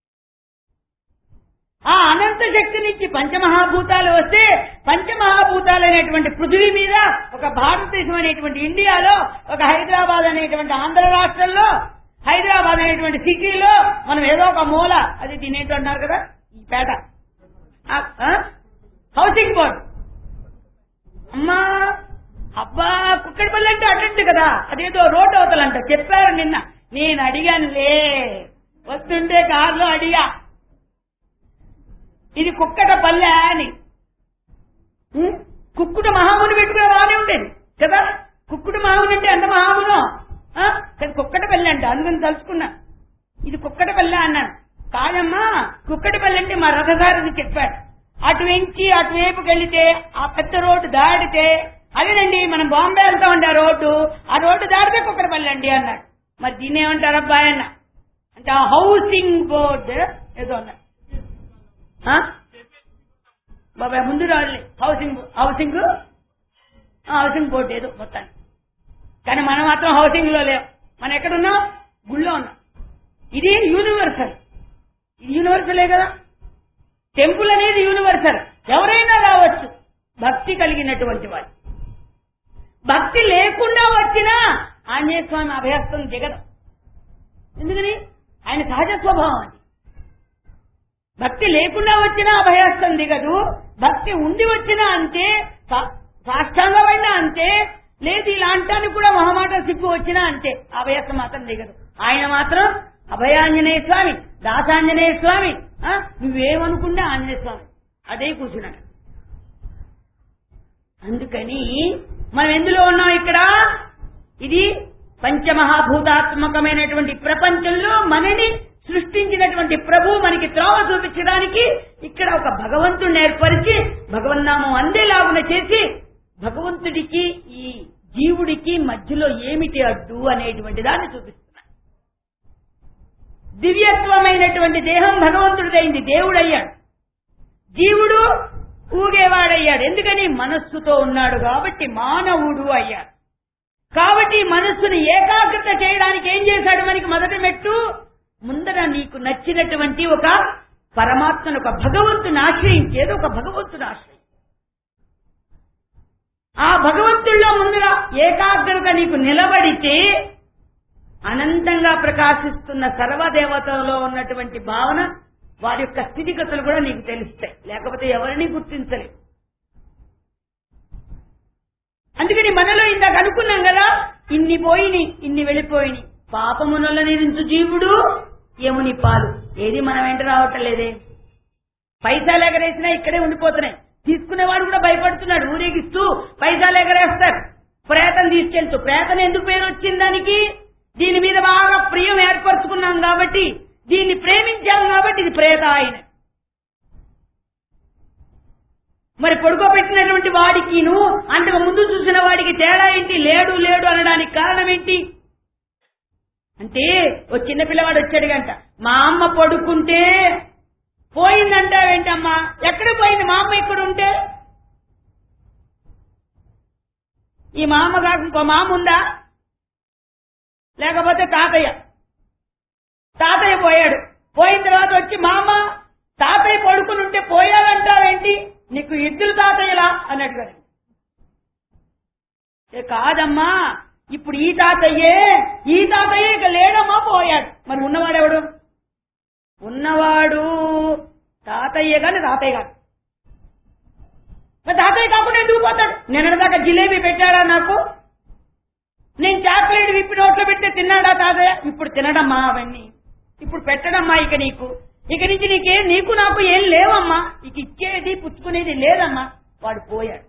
ఆ అనంత శక్తి నుంచి పంచమహాభూతాలు వస్తే పంచమహాభూతాలు అనేటువంటి పృథివీ మీద ఒక భారతదేశం అనేటువంటి ఇండియాలో ఒక హైదరాబాద్ అనేటువంటి ఆంధ్ర రాష్ట్రంలో హైదరాబాద్ అనేటువంటి సిటీలో మనం ఏదో ఒక మూల అది దీని ఏంటో అన్నారు కదా ఈ పేట ఆ, ఆ? హౌసింగ్ బోర్డ్ అమ్మా అబ్బా కుక్కడిపల్లి అంటే అటెంట్ కదా అదేదో రోడ్ అవతలంట చెప్పారు నిన్న నేను అడిగానులే వస్తుంటే కారులో అడిగా ఇది కుక్కట పల్లె అని ఉం? అందుకని తలుచుకున్నా ఇది కుక్కటపల్లి అన్నాను కాదమ్మా కుక్కటపల్లి అంటే మా రథసారథి చెప్పాడు అటువెంచి అటువైపుకి వెళితే ఆ పెద్ద రోడ్డు దాటితే అదేనండి మనం బాంబే వెళ్తామండి ఆ రోడ్డు ఆ రోడ్డు దాటితే కుక్కటపల్లి అండి అన్నాడు మరి దీన్ని ఏమంటారు అబ్బాయి అన్న అంటే ఆ హౌసింగ్ బోర్డు ఏదో అన్నాడు ఆ? బాబాయ్ ముందు రాలే హౌసింగ్ హౌసింగ్ ఆ, హౌసింగ్ బోర్డు ఏదో మొత్తానికి కానీ మనం మాత్రం హౌసింగ్ లో లేవు మనం ఎక్కడున్నాం గుళ్ళో ఉన్నాం ఇది యూనివర్సల్ ఇది యూనివర్సలే కదా టెంపుల్ అనేది యూనివర్సల్ ఎవరైనా రావచ్చు భక్తి కలిగినటువంటి వాడు భక్తి లేకుండా వచ్చినా ఆంజనేయ స్వామి అభయస్తం దిగదు ఎందుకని ఆయన సహజ స్వభావం అది భక్తి లేకుండా వచ్చినా అభయస్తం దిగదు భక్తి ఉండి వచ్చినా అంతే సా- సాష్టాంగమైనా అంతే లేదు ఇలాంటానికి కూడా మొహమాట సిగ్గు వచ్చినా అంతే అభయస్తం మాత్రం దిగదు ఆయన మాత్రం అభయాంజనేయ స్వామి దాసాంజనేయ స్వామి ఆ, నువ్వేమనుకున్నా ఆంజనేయ స్వామి అదే కూర్చున్నాడు అందుకని మనం ఎందులో ఉన్నాం ఇక్కడ ఇది పంచమహాభూతాత్మకమైనటువంటి ప్రపంచంలో మనని సృష్టించినటువంటి ప్రభు మనకి త్రోవ చూపించడానికి ఇక్కడ ఒక భగవంతుడిని ఏర్పరిచి భగవన్నామం అందేలాగున చేసి భగవంతుడికి ఈ జీవుడికి మధ్యలో ఏమిటి అడ్డు అనేటువంటి దాన్ని చూపిస్తున్నారు దివ్యత్వమైనటువంటి దేహం భగవంతుడిదైంది దేవుడయ్యాడు జీవుడు ఊగేవాడయ్యాడు ఎందుకని మనస్సుతో ఉన్నాడు కాబట్టి మానవుడు అయ్యాడు కాబట్టి ఈ మనస్సును ఏకాగ్రత చేయడానికి ఏం చేశాడు మనకి మొదటి మెట్టు ముందర నీకు నచ్చినటువంటి ఒక పరమాత్మను ఒక భగవంతుని ఆశ్రయించేది ఒక భగవంతుని ఆశ్రయం ఆ భగవంతుల్లో ముందర ఏకాగ్రత నీకు నిలబడితే అనంతంగా ప్రకాశిస్తున్న సర్వదేవతలో ఉన్నటువంటి భావన వారి యొక్క స్థితిగతులు కూడా నీకు తెలుస్తాయి లేకపోతే ఎవరిని గుర్తించలేవు అందుకని మనలో ఇందాక అనుకున్నాం కదా ఇన్ని పోయిని ఇన్ని వెళ్ళిపోయిని పాపమునల నిరించు జీవుడు యముని పాలు ఏది మనం వెంట రావటం లేదే పైసలు ఎగరేసినా ఇక్కడే ఉండిపోతున్నాయి తీసుకునేవాడు కూడా భయపడుతున్నాడు ఊరేగిస్తూ పైసలు ఎగరేస్తారు ప్రేతం తీసుకెళ్తూ ప్రేతం ఎందుకు పేరు వచ్చింది దానికి దీని మీద బాగా ప్రియం ఏర్పరచుకున్నాం కాబట్టి దీన్ని ప్రేమించాం కాబట్టి ఇది ప్రేత ఆయన మరి పడుకోబెట్టినటువంటి వాడికిను అంతకు ముందు చూసిన వాడికి తేడా ఏంటి లేడు లేడు అనడానికి కారణం ఏంటి అంటే ఓ చిన్న పిల్లవాడు వచ్చాడు గంట మా అమ్మ పడుకుంటే పోయిందంటావేంటమ్మా ఎక్కడ పోయింది మా అమ్మ ఇక్కడ ఉంటే ఈ మా అమ్మ కాక ఇంకో మామ ఉందా లేకపోతే తాతయ్య తాతయ్య పోయాడు పోయిన తర్వాత వచ్చి మామ తాతయ్య పడుకుని ఉంటే పోయాడంటావేంటి నీకు ఇద్దరు తాతయ్యలా అని అడిగాడు ఏ కాదమ్మా ఇప్పుడు ఈ తాతయ్యే ఈ తాతయ్య ఇక లేడమ్మా పోయాడు మరి ఉన్నవాడెవడు ఉన్నవాడు తాతయ్య గాని తాతయ్య కాదు మరి తాతయ్య కాకుండా ఎందుకు పోతాడు నిన్నటిదాకా జిలేబీ పెట్టాడా నాకు నేను చాక్లెట్ విప్పి నోట్లో పెడితే తిన్నాడా తాతయ్య ఇప్పుడు తినడమ్మా అవన్నీ ఇప్పుడు పెట్టడమ్మా ఇక నీకు ఇక నుంచి నీకేం నీకు నాకు ఏం లేవమ్మా ఇక ఇచ్చేది పుచ్చుకునేది లేదమ్మా వాడు పోయాడు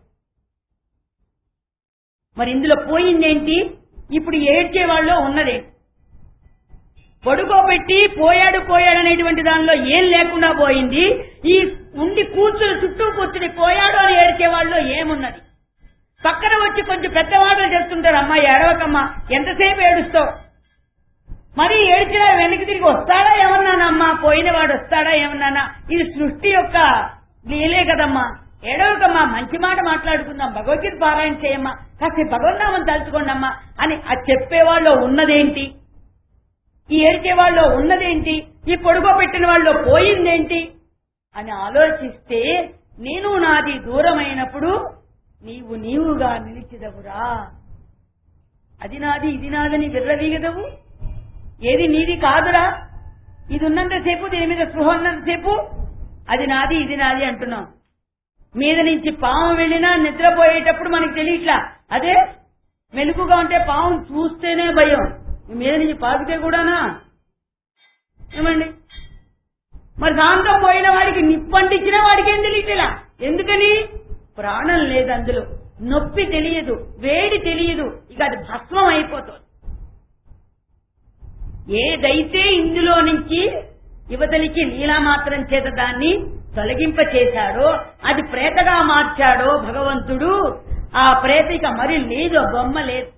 మరి ఇందులో పోయిందేంటి ఇప్పుడు ఏడ్చే వాళ్ళు ఉన్నదేంటి పడుకోబెట్టి పోయాడు పోయాడు అనేటువంటి దానిలో ఏం లేకుండా పోయింది ఈ ఉండి కూర్చుని చుట్టూ కూర్చుని పోయాడు అని ఏడ్చే వాళ్ళు ఏమున్నది పక్కన వచ్చి కొంచెం పెద్దవాళ్ళు చెప్తుంటారు అమ్మా ఏడవకమ్మా ఎంతసేపు ఏడుస్తావు మరి ఏడ్చినా వెనక్కి తిరిగి వస్తాడా ఏమన్నానమ్మా పోయిన వాడు వస్తాడా ఏమన్నానా ఇది సృష్టి యొక్క లీలే కదమ్మా ఏడవకమ్మా మంచి మాట మాట్లాడుకుందాం భగవద్గీత పారాయణ చేయమ్మా కాస్త భగవన్నామని తలుచుకోండమ్మా అని ఆ చెప్పేవాళ్ళు ఉన్నదేంటి ఈ ఏడ్చే వాళ్ళు ఉన్నదేంటి ఈ పొడుగోబెట్టిన వాళ్ళు పోయిందేంటి అని ఆలోచిస్తే నేను నాది దూరమైనప్పుడు నీవు నీవుగా నిలిచిదవురా అది నాది ఇది నాదని విర్రవీగదవు ఏది నీది కాదురా ఇది ఉన్నంతసేపు దీని మీద స్పృహ ఉన్నంతసేపు అది నాది ఇది నాది అంటున్నాం మీద నుంచి పాము వెళ్ళినా నిద్రపోయేటప్పుడు మనకు తెలియట్లా అదే మెలుగుగా ఉంటే పాము చూస్తేనే భయం ఈ మీద నుంచి పాకితే కూడానా ఏమండి మరి శాంతం పోయిన వాడికి నిప్పంటించిన వాడికి ఏం తెలియట్లా ఎందుకని ప్రాణం లేదు అందులో నొప్పి తెలియదు వేడి తెలియదు ఇక అది భస్మం అయిపోతుంది ఏదైతే ఇందులో నుంచి యువతలికి లీలామాత్రం చేత దాన్ని తొలగింప చేశాడో అది ప్రేతగా మార్చాడో భగవంతుడు ఆ ప్రేతిక మరి లేదు బొమ్మ లేదు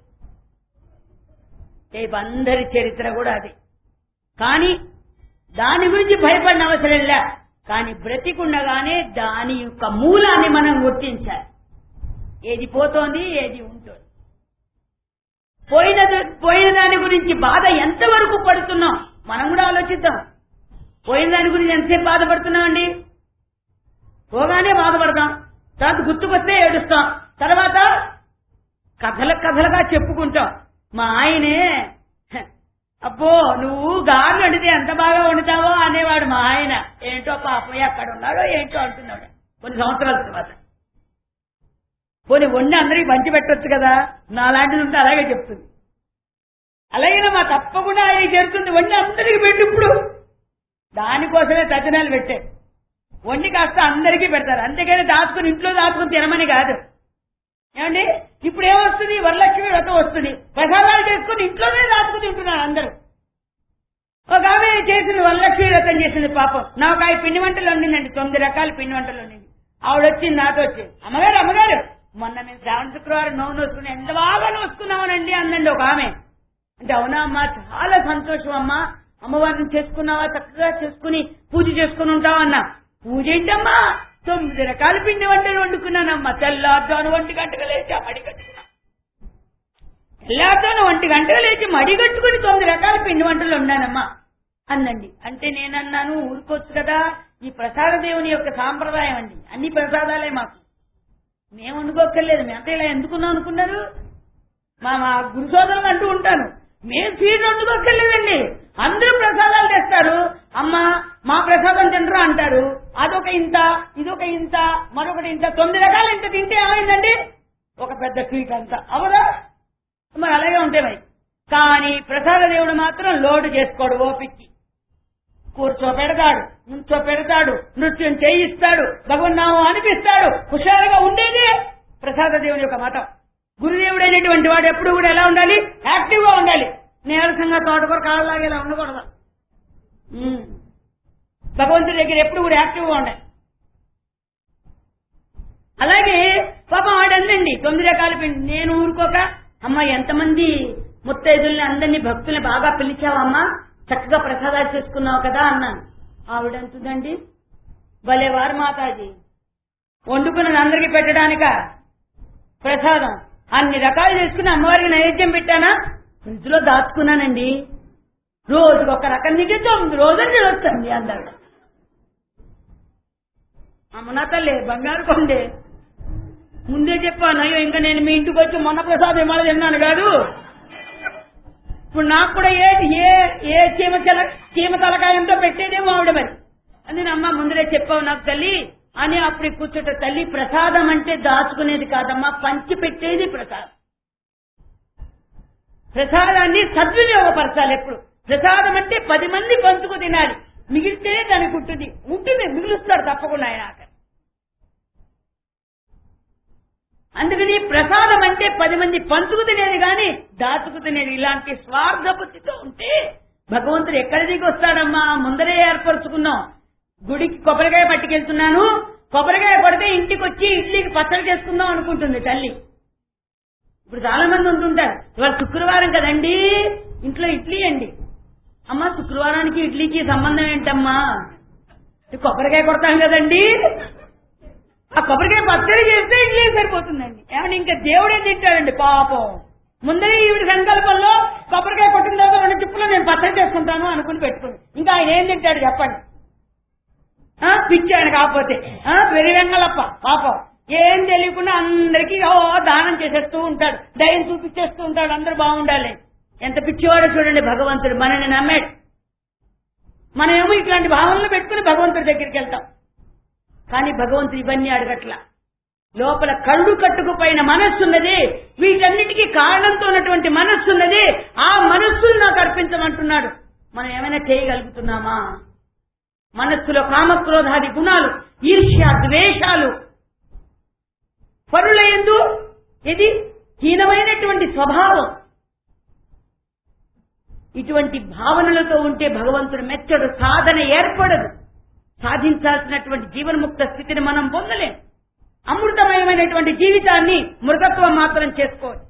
రేపు అందరి చరిత్ర కూడా అది కానీ దాని గురించి భయపడిన అవసరం లే కానీ బ్రతికుండగానే దాని యొక్క మూలాన్ని మనం గుర్తించాలి ఏది పోతోంది ఏది ఉంటుంది పోయిన పోయిన దాని గురించి బాధ ఎంతవరకు పడుతున్నాం మనం కూడా ఆలోచిద్దాం పోయిన దాని గురించి ఎంతసేపు బాధపడుతున్నామండి పోగానే బాధపడతాం తర్వాత గుర్తుకొస్తే ఏడుస్తాం తర్వాత కథల కథలుగా చెప్పుకుంటాం మా ఆయనే "హ, అబ్బో నువ్వు గారెలు వండితే ఎంత బాగా వండుతావో అనేవాడు మా ఆయన ఏంటో పాపం ఎక్కడ ఉన్నాడో ఏంటో అంటున్నాడు కొన్ని సంవత్సరాల తర్వాత పోనీ వండి అందరికి పంచి పెట్టొచ్చు కదా నాలాంటిది ఉంటే అలాగే చెప్తుంది అలాగే మా తప్పకుండా అది చేరుతుంది వండి అందరికి పెట్టు ఇప్పుడు దానికోసమే తజ్జనాలు పెట్టారు వండి కాస్త అందరికీ పెడతారు అంతేగాని దాచుకుని ఇంట్లో దాచుకుని తినమని కాదు ఏమండి ఇప్పుడు ఏమొస్తుంది వరలక్ష్మి వ్రతం వస్తుంది ప్రసాదాలు చేసుకుని ఇంట్లోనే దాచుకుని తింటున్నారు అందరూ ఒక ఆమె చేసింది వరలక్ష్మి వ్రతం చేసింది పాపం నాకు ఆ పిండి వంటలు వండిందండి తొమ్మిది రకాల పిండి వంటలు వండింది ఆవిడ వచ్చింది నాతో వచ్చి అమ్మగారు అమ్మగారు మొన్న మేము శ్రావణ శుక్రవారం నోవు నోసుకుని ఎంత బాగా నోసుకున్నామనండి అందండి ఒక ఆమె అంటే అవునా అమ్మా చాలా సంతోషం అమ్మా అమ్మవారిని చేసుకున్నావా చక్కగా చేసుకుని పూజ చేసుకుని ఉంటావా అన్నా పూజ ఏంటమ్మా తొమ్మిది రకాల పిండి వంటలు వండుకున్నానమ్మా తెల్లారుజాను ఒంటి గంటగా లేచి ఆ మడి కట్టుకున్నా తెల్లారుజాను ఒంటి గంటగా లేచి మడి కట్టుకుని తొమ్మిది రకాల పిండి వంటలు వండానమ్మా అందండి అంటే నేనన్నాను ఊరుకోవచ్చు కదా ఈ ప్రసాద దేవుని యొక్క సాంప్రదాయం అండి అన్ని ప్రసాదాలే మాకు మేము వండుకోక్కర్లేదు మేమంతా ఇలా ఎందుకున్నాం అనుకున్నారు మా మా గురు సోదరులు అంటూ ఉంటాను మేము స్వీట్ వండుకోక్కర్లేదండి అందరూ ప్రసాదాలు తెస్తారు అమ్మ మా ప్రసాదం తినరు అంటారు అదొక ఇంత ఇదొక ఇంత మరొకటి ఇంత తొమ్మిది రకాలు ఇంత తింటే ఏమైందండి ఒక పెద్ద స్వీట్ అంతా అవదా మరి అలాగే ఉంటాయి మరి కానీ ప్రసాద దేవుడు మాత్రం లోడు చేసుకోడు ఓపిక్కి కూర్చోపెడతాడు నుంచోపెడతాడు నృత్యం చేయిస్తాడు భగవన్నామం అనిపిస్తాడు హుషారుగా ఉండేదే ప్రసాద దేవుని యొక్క మతం గురుదేవుడు అయినటువంటి వాడు ఎప్పుడు కూడా ఎలా ఉండాలి యాక్టివ్ గా ఉండాలి నీరసంగా తోటకూర కాళ్ళలాగా ఇలా ఉండకూడదు ఉమ్. భగవంతుడి దగ్గర ఎప్పుడు కూడా యాక్టివ్ గా ఉండాలి అలాగే పాపం ఆడందండి తొమ్మిది రకాల పిండి నేను ఊరుకోక అమ్మ ఎంతమంది ముత్తైదుల్ని అందరినీ భక్తుల్ని బాగా పిలిచావమ్మా చక్కగా ప్రసాదాలు చేసుకున్నావు కదా అన్నాను ఆవిడంటుందండి భలే వారు మాతాజీ వండుకున్నది అందరికి పెట్టడానిక ప్రసాదం అన్ని రకాలు చేసుకుని అమ్మవారికి నైవేద్యం పెట్టానా ఫ్రిడ్జ్ లో దాచుకున్నానండి రోజుకి ఒక రకం నీకే తొమ్మిది రోజులు తినొచ్చండి అన్నాడు అమ్మనా తల్లి బంగారు కొండే ముందే చెప్పాను అయ్యో ఇంకా నేను మీ ఇంటికి వచ్చి మొన్న ప్రసాదం ఇవాళ తిన్నాను కాదు ఇప్పుడు నాకు కూడా ఏ ఏ ఏ చీమ చల చీమ తలకాయంతో పెట్టేదేమో ఆవిడ మరి అని అమ్మ ముందరే చెప్పావు నాకు తల్లి అని అప్పుడు కూర్చుంట తల్లి ప్రసాదం అంటే దాచుకునేది కాదమ్మా పంచి పెట్టేది ప్రసాదం ప్రసాదాన్ని సద్వినియోగపరచాలి ఎప్పుడు ప్రసాదం అంటే పది మంది పంచుకు తినాలి మిగిలితేనే దానికి ఉంటుంది ఉంటుంది మిగులుస్తాడు తప్పకుండా ఆయన ఆఖరి అందుకని ప్రసాదం అంటే పది మంది పంచుకు తినేది గాని దాచుకు తినేది ఇలాంటి స్వార్థ బుద్ధితో ఉంటే భగవంతుడు ఎక్కడ దిగి వస్తాడమ్మా ముందరే ఏర్పరచుకున్నాం గుడికి కొబ్బరికాయ పట్టుకెళ్తున్నాను కొబ్బరికాయ కొడితే ఇంటికి వచ్చి ఇడ్లీకి పచ్చడి చేసుకుందాం అనుకుంటుంది తల్లి ఇప్పుడు చాలా మంది ఉంటుంటారు ఇవాళ శుక్రవారం కదండి ఇంట్లో ఇడ్లీ అండి అమ్మా శుక్రవారానికి ఇడ్లీకి సంబంధం ఏంటమ్మా ఇది కొబ్బరికాయ కొడతాం కదండి ఆ కొబ్బరికాయ పచ్చడి చేస్తే ఇడ్లీ సరిపోతుందండి ఏమన్నా ఇంకా దేవుడే తింటాడండి పాపం ముందరే ఈవిడ సంకల్పంలో కొబ్బరికాయ కొట్టిన తర్వాత రెండు చిప్పులు నేను పచ్చడి చేసుకుంటాను అనుకుని పెట్టుకుంది ఇంకా ఆయన ఏం తింటాడు చెప్పండి ఆ, పిచ్చి ఆయన కాకపోతే ఆ, వెరి వెంగళప్ప పాపం ఏం తెలియకుండా అందరికీ ఓ దానం చేసేస్తూ ఉంటాడు దయం చూపించేస్తూ ఉంటాడు అందరూ బాగుండాలి ఎంత పిచ్చివాడో చూడండి భగవంతుడు మనని నమ్మాడు మనమేమో ఇట్లాంటి భావనలు పెట్టుకుని భగవంతుడి దగ్గరికి వెళ్తాం కానీ భగవంతుడు ఇవన్నీ అడగట్ల లోపల కళ్ళు కట్టుకుపోయిన మనస్సు ఉన్నది వీటన్నిటికీ కారణంతో ఉన్నటువంటి మనస్సు ఉన్నది ఆ మనస్సును నాకు అర్పించమంటున్నాడు మనం ఏమైనా చేయగలుగుతున్నామా మనస్సులో కామక్రోధాది గుణాలు ఈర్ష్య ద్వేషాలు పరుల ఎందు ఇది హీనమైనటువంటి స్వభావం ఇటువంటి భావనలతో ఉంటే భగవంతుడు మెచ్చడు సాధన ఏర్పడదు సాధించాల్సినటువంటి జీవన్ముక్త స్థితిని మనం పొందలేం అమృతమయమైనటువంటి జీవితాన్ని మృగత్వం మాత్రం చేసుకోవాలి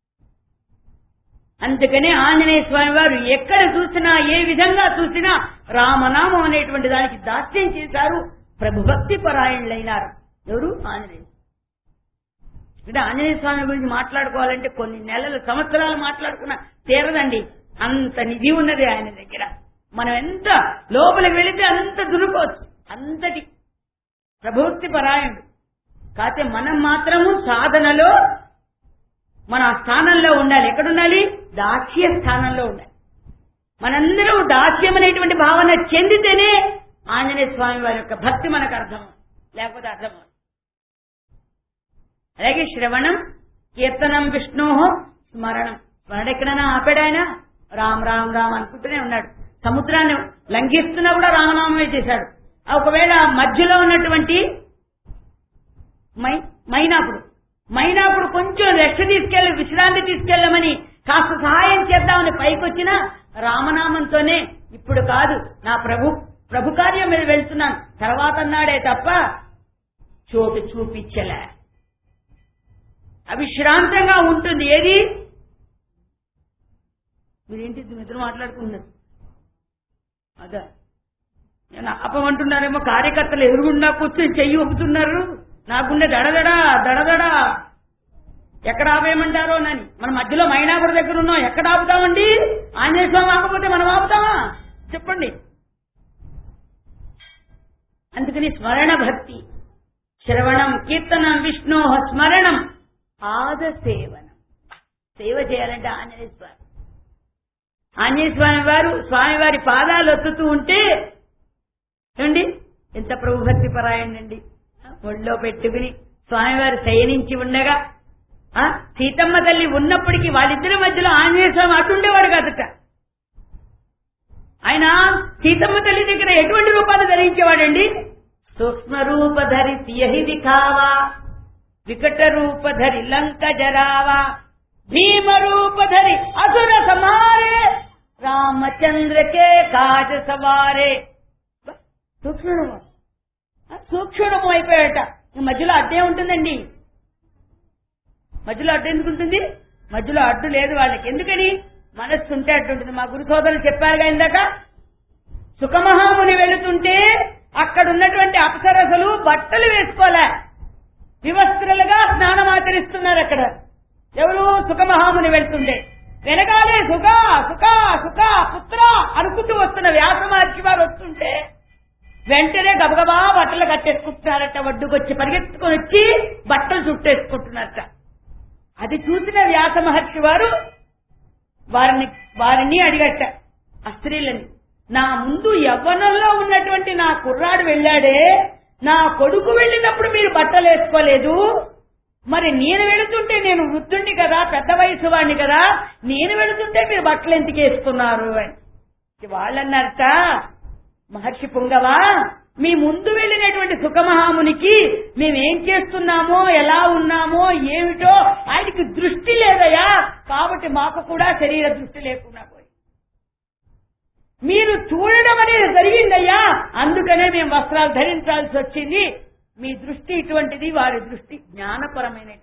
అందుకనే ఆంజనేయ స్వామి వారు ఎక్కడ చూసినా ఏ విధంగా చూసినా రామనామం అనేటువంటి దానికి దాస్యం చేశారు ప్రభుభక్తి పరాయణులైనారు ఎవరు ఆంజనేయ అంటే ఆంజనేయ స్వామి గురించి మాట్లాడుకోవాలంటే కొన్ని నెలలు సంవత్సరాలు మాట్లాడుకున్నా తీరదండి అంత నిధి ఉన్నది ఆయన దగ్గర మనం ఎంత లోపలికి వెళితే అంత దురుకోవచ్చు అంతటి ప్రభుభక్తి పరాయణుడు కాకపోతే మనం మాత్రము సాధనలో మన ఆ స్థానంలో ఉండాలి ఎక్కడుండాలి దాస్య స్థానంలో ఉండాలి మనందరం దాస్యం అనేటువంటి భావన చెందితేనే ఆంజనేయ స్వామి వారి యొక్క భక్తి మనకు అర్థం లేకపోతే అర్థం అవ్వదు. అలాగే శ్రవణం కీర్తనం విష్ణు స్మరణం స్మరణ ఎక్కడైనా ఆపాడు ఆయన రామ్ రామ్ రామ్ అనుకుంటూనే ఉన్నాడు సముద్రాన్ని లంఘిస్తున్నా కూడా రామనామమే చేశాడు ఆ ఒకవేళ మధ్యలో ఉన్నటువంటి మై మైనాపుడు మైనాపుడు కొంచెం రెస్ట్ తీసుకెళ్లి విశ్రాంతి తీసుకెళ్ళమని కాస్త సహాయం చేద్దామని పైకొచ్చినా రామనామంతోనే ఇప్పుడు కాదు నా ప్రభు ప్రభు కార్యం మీద వెళ్తున్నాను తర్వాత అన్నాడే తప్ప చోటు చూపించలే అవిశ్రాంతంగా ఉంటుంది ఏది మీరేంటి మిత్రులు మాట్లాడుకున్నారు అదా నేను ఆపమంటున్నారేమో కార్యకర్తలు ఎదురుగుండా కూర్చొని చెయ్యి ఒప్పుతున్నారు నాకుండే దడదడా దడదడా ఎక్కడ ఆపేయమంటారో నని మన మధ్యలో మైనాపురం దగ్గర ఉన్నాం ఎక్కడ ఆపుతామండి ఆంజనేయ స్వామి ఆపకపోతే మనం ఆపుతామా చెప్పండి అందుకని స్మరణ భక్తి శ్రవణం కీర్తనం విష్ణు స్మరణం పాద సేవనం సేవ చేయాలంటే ఆంజనేయ స్వామి ఆంజనేయ స్వామి వారు స్వామివారి పాదాలు ఒత్తుతూ ఉంటే చూడండి ఎంత ప్రభుభక్తి పరాయండి ఒళ్ళో పెట్టుకుని స్వామివారు శయనించి ఉండగా ఆ, సీతమ్మ తల్లి ఉన్నప్పటికీ వాళ్ళిద్దరి మధ్యలో ఆంజనేయ స్వామి అటుండేవాడు కాదట ఆయన సీతమ్మ తల్లి దగ్గర ఎటువంటి రూపాలు ధరించేవాడండి సూక్ష్మ రూపధరి సియహి దిఖావా వికట రూపధరి లంక జరావా భీమ రూపధరి అసుర సమారే రామచంద్రకే కాజ సవారే సూక్ష్మరూపం ఆ, సూక్ష్మరూపం అయిపోయాట ఈ మధ్యలో అడ్డే ఉంటుందండి మధ్యలో అడ్డు ఎందుకు ఉంటుంది మధ్యలో అడ్డు లేదు వాళ్ళకి ఎందుకని మనస్సు ఉంటే అడ్డు ఉంటుంది మా గురు సోదరులు చెప్పారుగా ఇందాక సుఖమహాముని వెళుతుంటే అక్కడ ఉన్నటువంటి అప్సరసలు బట్టలు వేసుకోలే వివస్త్రులుగా స్నానం ఆచరిస్తున్నారు అక్కడ ఎవరు సుఖమహాముని వెళ్తుండే వెనకాలే సుఖ సుఖ సుఖ పుత్ర అనుకుంటూ వస్తున్న వ్యాస మహర్షి వారు వస్తుంటే వెంటనే గబగబా బట్టలు కట్టేసుకుంటున్నారట ఒడ్డుకొచ్చి పరిగెత్తుకొని వచ్చి బట్టలు చుట్టేసుకుంటున్నారట అది చూసిన వ్యాస మహర్షి వారు వారిని వారిని అడిగట ఆ స్త్రీలని నా ముందు యవ్వనంలో ఉన్నటువంటి నా కుర్రాడు వెళ్ళాడే నా కొడుకు వెళ్ళినప్పుడు మీరు బట్టలు వేసుకోలేదు మరి నేను వెళుతుంటే నేను వృద్ధుణ్ణి కదా పెద్ద వయసు వాడిని కదా నేను వెళుతుంటే మీరు బట్టలు ఎందుకు వేసుకున్నారు అని వాళ్ళన్నారట మహర్షి పుంగవా మీ ముందు వెళ్ళినటువంటి సుఖమహామునికి మేమేం చేస్తున్నామో ఎలా ఉన్నామో ఏమిటో ఆయనకి దృష్టి లేదయ్యా కాబట్టి మాకు కూడా శరీర దృష్టి లేకుండా పోయి మీరు చూడడం అనేది జరిగిందయ్యా అందుకనే మేము వస్త్రాలు ధరించాల్సి వచ్చింది మీ దృష్టి ఇటువంటిది వారి దృష్టి జ్ఞానపరమైనటువంటి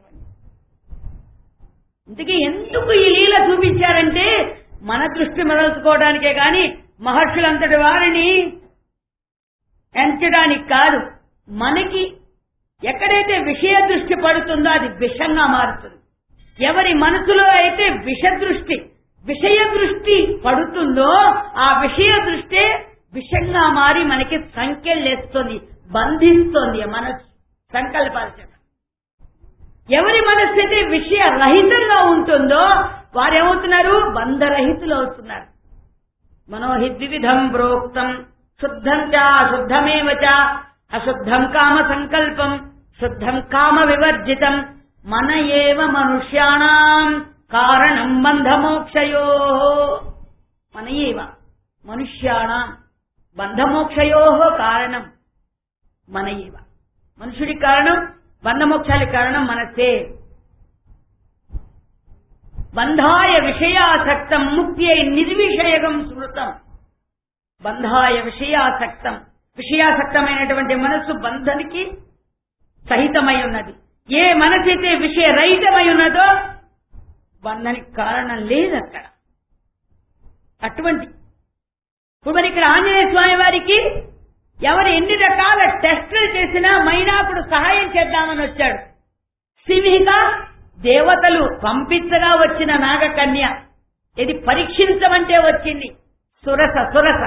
ఇందుకే ఎందుకు ఈ లీల చూపించారంటే మన దృష్టి మరల్చుకోవడానికే గాని మహర్షులంతటి వారిని ఎంచడానికి కాదు మనకి ఎక్కడైతే విషయ దృష్టి పడుతుందో అది విషంగా మారుతుంది ఎవరి మనసులో అయితే విష దృష్టి విషయ దృష్టి పడుతుందో ఆ విషయ దృష్టి విషంగా మారి మనకి సంఖ్యలేస్తుంది బంధిస్తోంది ఆ మనసు సంకల్పాల చేత ఎవరి మనస్సు అయితే విషయ రహితంగా ఉంటుందో వారేమవుతున్నారు బంధరహితులు అవుతున్నారు మనోహి ద్విధం ప్రోక్తం శుద్ధం చ అశుద్ధమేవ చ అశుద్ధం కామ సంకల్పం శుద్ధం కామ వివర్జితం మన ఏవ మనుష్యాణం కారణం బంధమోక్షయో మన ఏవ మనుష్యాణం బంధమోక్షయో కారణం మన ఏవ మనుషుడి కారణం బంధమోక్షాల కారణం మనసే బంధాయ విషయాసక్తం ముక్త్యై నిర్విషయకం స్మృతం బంధాయ విషయాసక్తం విషయాసక్తమైనటువంటి మనస్సు బంధనికి సహితమై ఉన్నది ఏ మనసైతే విషయరహితమై ఉన్నదో బంధానికి కారణం లేదు అక్కడ అటువంటి ఇప్పుడు మరి ఇక్కడ ఆంజనేయ స్వామి వారికి ఎవరు ఎన్ని రకాల టెస్టులు చేసినా మైనాకుడు సహాయం చేద్దామని వచ్చాడు సింహిక దేవతలు పంపించగా వచ్చిన నాగకన్య ఇది పరీక్షించమంటే వచ్చింది సురస సురస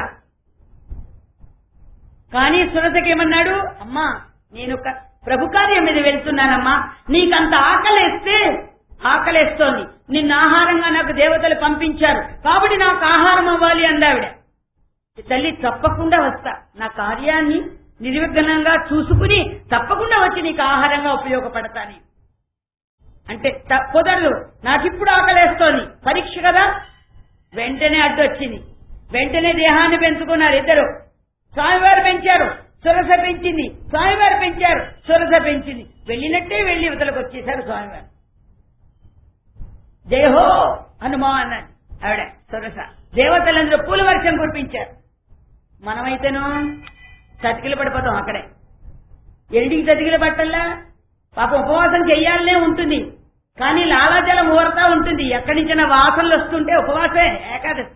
కానీ సురసకేమన్నాడు అమ్మా నేను ఒక ప్రభు కార్యం మీద వెళ్తున్నానమ్మా నీకంత ఆకలేస్తే ఆకలేస్తోంది నిన్న ఆహారంగా నాకు దేవతలు పంపించారు కాబట్టి నాకు ఆహారం అవ్వాలి అందావిడ తల్లి తప్పకుండా వస్తా నా కార్యాన్ని నిర్విఘ్నంగా చూసుకుని తప్పకుండా వచ్చి నీకు ఆహారంగా ఉపయోగపడతాను అంటే త- కుదరదు నాకిప్పుడు ఆకలేస్తోంది పరీక్ష కదా వెంటనే అడ్డొచ్చింది వెంటనే దేహాన్ని పెంచుకున్నారు ఇద్దరు స్వామివారు పెంచారు సురస పెంచింది స్వామివారు పెంచారు సురస పెంచింది వెళ్ళినట్టే వెళ్ళి ఇవతలకు వచ్చేశారు స్వామివారు జయహో హనుమా అన్నాడు ఆవిడ సురస దేవతలందరూ పూల వర్షం కురిపించారు మనమైతేనో చతికిలు పడిపోతాం అక్కడే ఎండికి చతికిలు పట్టల్లా పాప ఉపవాసం చెయ్యాలనే ఉంటుంది కానీ లాలాజలం ఊరతా ఉంటుంది ఎక్కడి నుంచిన వాసనలు వస్తుంటే ఉపవాసే ఏకాదశి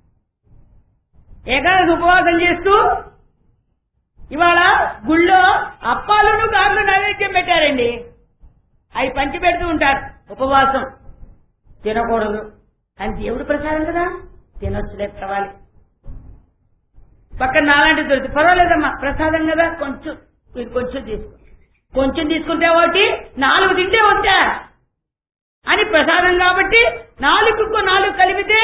ఏకాదశి ఉపవాసం చేస్తూ ఇవాళ గుళ్ళో అప్పాలను కార్లు నైవేద్యం పెట్టారండి అవి పంచి పెడుతూ ఉంటారు ఉపవాసం తినకూడదు అని దేవుడు ప్రసాదం కదా తినొచ్చులే పర్వాలి పక్కన నాలాంటి దొరికి పర్వాలేదమ్మా ప్రసాదం కదా కొంచెం ఇది కొంచెం తీసుకో కొంచెం తీసుకుంటే ఒకటి నాలుగు తింటే ఒకటా అని ప్రసాదం కాబట్టి నాలుగుకు నాలుగు కలిపితే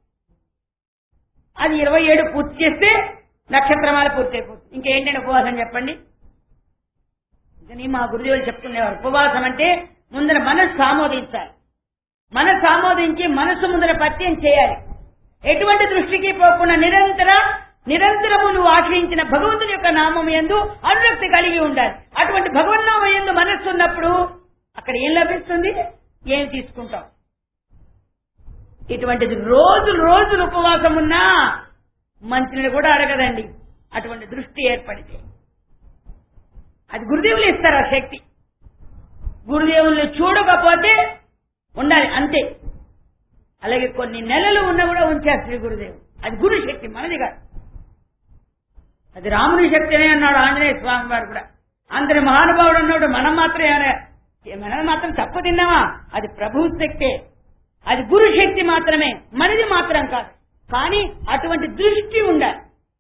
అది ఇరవై ఏడు పూర్తి చేస్తే నక్షత్రమాల పూర్తి అయిపోతుంది ఇంకేంటంటే ఉపవాసం చెప్పండి కానీ మా గురుదేవులు చెప్తుండేవారు ఉపవాసం అంటే ముందర మనస్సు ఆమోదించాలి మనస్సు ఆమోదించి మనస్సు ముందర పత్యం చేయాలి ఎటువంటి దృష్టికి పోకుండా నిరంతర నిరంతరము నువ్వు ఆశ్రయించిన భగవంతుని యొక్క నామం ఎందు అనురక్తి కలిగి ఉండాలి అటువంటి భగవన్నామం ఎందు మనస్సు ఉన్నప్పుడు అక్కడ ఏం లభిస్తుంది ఏం తీసుకుంటాం ఇటువంటిది రోజులు రోజులు ఉపవాసం ఉన్నా మంచిని కూడా అడగదండి అటువంటి దృష్టి ఏర్పడితే అది గురుదేవులు ఇస్తారు ఆ శక్తి గురుదేవుల్ని చూడకపోతే ఉండాలి అంతే అలాగే కొన్ని నెలలు ఉన్నా కూడా ఉంచారు శ్రీ గురుదేవుడు అది గురు శక్తి మనది కాదు అది రాముని శక్తినే అన్నాడు ఆంజనేయ స్వామి వారు కూడా అందరి మహానుభావుడు అన్నాడు మనం మాత్రం ఏమైనా- మనం మాత్రం తప్పు తిన్నామా అది ప్రభు శక్తే అది గురు శక్తి మాత్రమే మనది మాత్రం కాదు కానీ అటువంటి దృష్టి ఉండాలి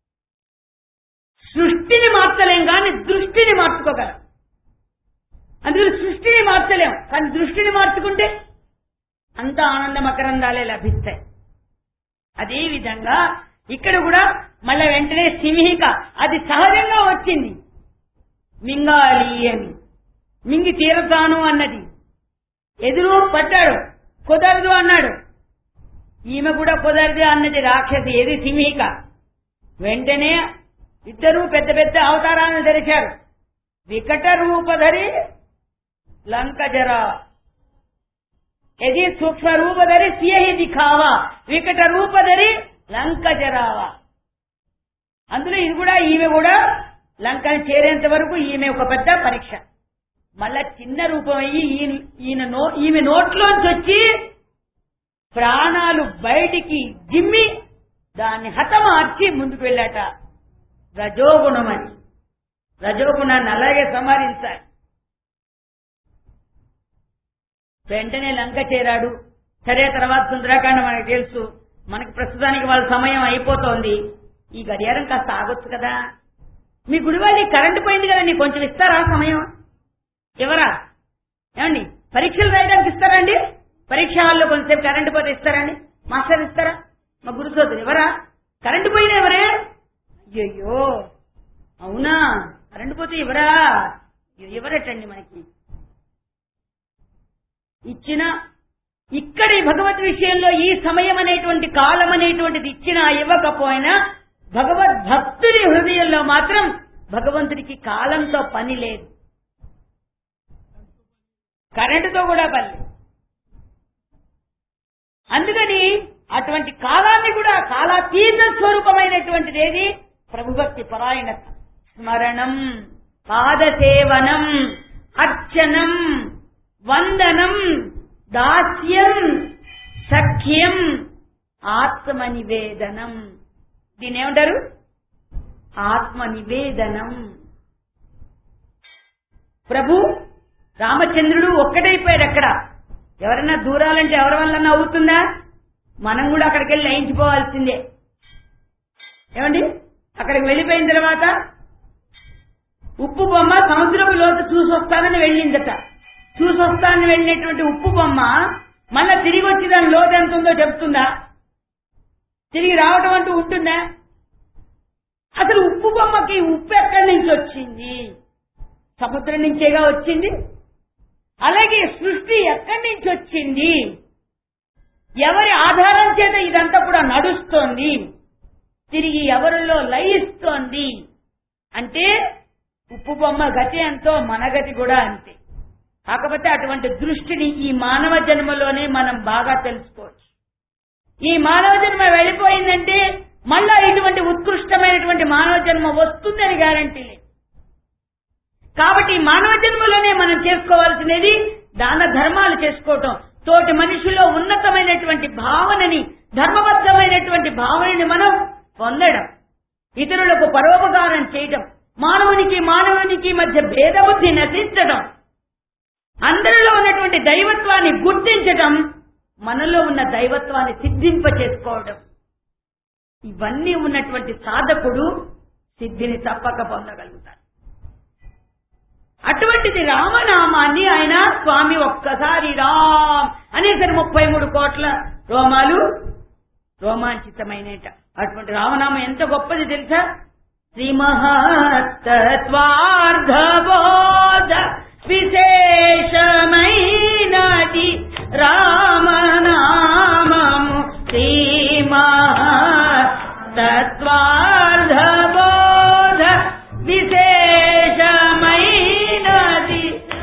సృష్టిని మార్చలేం కానీ దృష్టిని మార్చుకోగలం అందుకని సృష్టిని మార్చలేం కానీ దృష్టిని మార్చుకుంటే అంత ఆనంద మకరందాలే లభిస్తాయి అదే విధంగా ఇక్కడ కూడా మళ్ళా వెంటనే సింహిక అది సహజంగా వచ్చింది మింగాలి అని మింగి తీరతాను అన్నది ఎదురు పడ్డాడు కుదరదు అన్నాడు ఈమె కూడా కుదరదు అన్నది రాక్షసి ఏది సింహిక వెంటనే ఇద్దరు పెద్ద పెద్ద అవతారాలను ధరిచారు వికట రూపధరి లంక జరా यदि सूक्ष्म रूप धरी सिय ही दिखावा వికట రూపధరి లంక జరావా అందులో ఇది కూడా ఈమె కూడా లంకని చేరేంత వరకు ఈమె ఒక పెద్ద పరీక్ష మళ్ళా చిన్న రూపం అయ్యి ఈయన- ఈయన నో ఈమె నోట్లోంచి వచ్చి ప్రాణాలు బయటికి జిమ్మి దాన్ని హతమార్చి ముందుకు వెళ్ళాట రజోగుణం అని రజోగుణాన్ని అలాగే సంహరించాలి వెంటనే లంక చేరాడు సరే తర్వాత సుందరాకాండ మనకు తెలుసు మనకి ప్రస్తుతానికి వాళ్ళ సమయం అయిపోతోంది ఈ గడియారం కాస్త ఆగొచ్చు కదా మీ గుడి వాళ్ళు ఈ కరెంటు పోయింది కదా నీకు కొంచెం ఇస్తారా సమయం ఎవరా ఏమండి పరీక్షలు రాయడానికి ఇస్తారా అండి పరీక్ష హాల్లో కొంచెంసేపు కరెంటు పోతే ఇస్తారండి మాస్టర్ ఇస్తారా మా గురు సోదరు ఎవరా కరెంటు పోయిన ఎవరే అయ్యయ్యో అవునా కరెంటు పోతే ఎవరా అయ్యో, ఎవరటండి మనకి ఇచ్చిన ఇక్కడ ఈ భగవద్ విషయంలో ఈ సమయం అనేటువంటి కాలం అనేటువంటిది ఇచ్చినా ఇవ్వకపోయినా భగవద్ భక్తుడి హృదయంలో మాత్రం భగవంతుడికి కాలంతో పని లేదు కరెంటుతో కూడా పని లేదు అందుకని అటువంటి కాలాన్ని కూడా కాలాతీత స్వరూపమైనటువంటిది ఏది ప్రభుభక్తి పరాయణత స్మరణం పాదసేవనం అర్చనం వందనం దాస్యం సఖ్యం ఆత్మ నివేదనం దీని ఏమంటారు ఆత్మ నివేదనం ప్రభు రామచంద్రుడు ఒక్కటైపోయాడు అక్కడ ఎవరన్నా దూరాలంటే ఎవరి వల్ల అవుతుందా మనం కూడా అక్కడికి వెళ్ళి లయించిపోవాల్సిందే ఏమండి అక్కడికి వెళ్ళిపోయిన తర్వాత ఉప్పు బొమ్మ సముద్రపు లోతు చూసొస్తానని వెళ్ళిందట చూసొస్తానని వెళ్ళినటువంటి ఉప్పు బొమ్మ మళ్ళా తిరిగి వచ్చి దాని లోతు ఎంత ఉందో చెప్తుందా తిరిగి రావటం అంటూ ఉంటుందా అసలు ఉప్పు బొమ్మకి ఉప్పు ఎక్కడి నుంచి వచ్చింది సముద్రం నుంచేగా వచ్చింది అలాగే సృష్టి ఎక్కడి నుంచి వచ్చింది ఎవరి ఆధారం చేత ఇదంతా కూడా నడుస్తోంది తిరిగి ఎవరిలో లయిస్తోంది అంటే ఉప్పు బొమ్మ గతి ఎంతో మన గతి కూడా అంతే కాకపోతే అటువంటి దృష్టిని ఈ మానవ జన్మలోనే మనం బాగా తెలుసుకోవచ్చు ఈ మానవ జన్మ వెళ్ళిపోయిందంటే మళ్ళా ఇటువంటి ఉత్కృష్టమైనటువంటి మానవ జన్మ వస్తుందని గ్యారంటీ లేదు కాబట్టి ఈ మానవ జన్మలోనే మనం చేసుకోవాల్సినది దాన ధర్మాలు చేసుకోవటం తోటి మనిషిలో ఉన్నతమైనటువంటి భావనని ధర్మబద్ధమైనటువంటి భావనని మనం పొందడం ఇతరులకు పరోపకారం చేయటం మానవునికి మానవునికి మధ్య భేదబుద్ధి నశించటం అందరిలో ఉన్నటువంటి దైవత్వాన్ని గుర్తించటం మనలో ఉన్న దైవత్వాన్ని సిద్ధింప చేసుకోవడం ఇవన్నీ ఉన్నటువంటి సాధకుడు సిద్ధిని తప్పక పొందగలుగుతాడు అటువంటిది రామనామాన్ని ఆయన స్వామి ఒక్కసారి రామ్ అనేసరి ముప్పై మూడు కోట్ల రోమాలు రోమాంచితమైనట అటువంటి రామనామం ఎంత గొప్పది తెలుసా శ్రీ మహత్తత్వార్ధబోధ విశేషమైనది రామనామము శ్రీ మహత్తత్వార్ధబోధ విశేషమైనది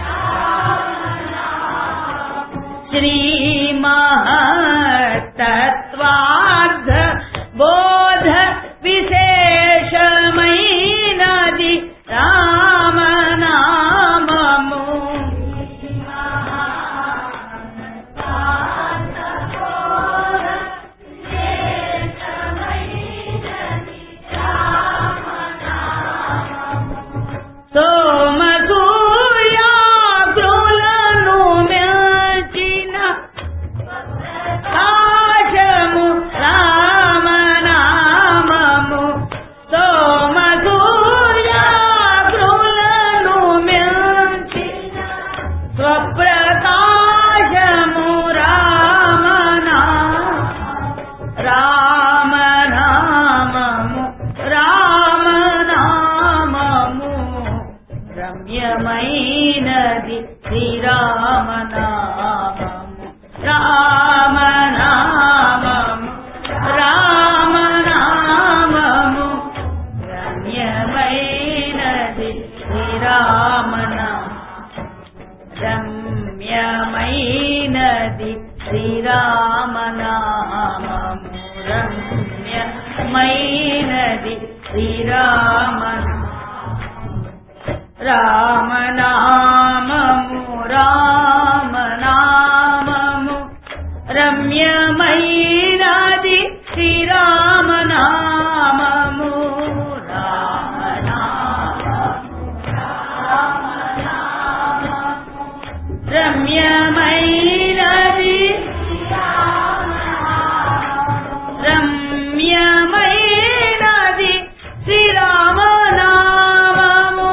శ్రీ మహత్తత్వార్ధ బోధ విశేషమైనది రామనామము సోమసూర్యాగ్రులను మెల్చిన ఆశము రామనామము సోమసూర్యాగ్రులను మెల్చిన స్వప్రకాశము రామనా రామనామము రామనామము రమ్యమైనది శ్రీరామనామము రామనామము రామనామము రమ్యమైనది శ్రీరామనామము రమ్యమైనది శ్రీరామనామము రమ్యమైనది శ్రీరామనామము రామనామము రామనామము రమ్యమైనది శ్రీరామనామము రామనామము రమ్యమైనది రమ్యమైనది శ్రీరామనామము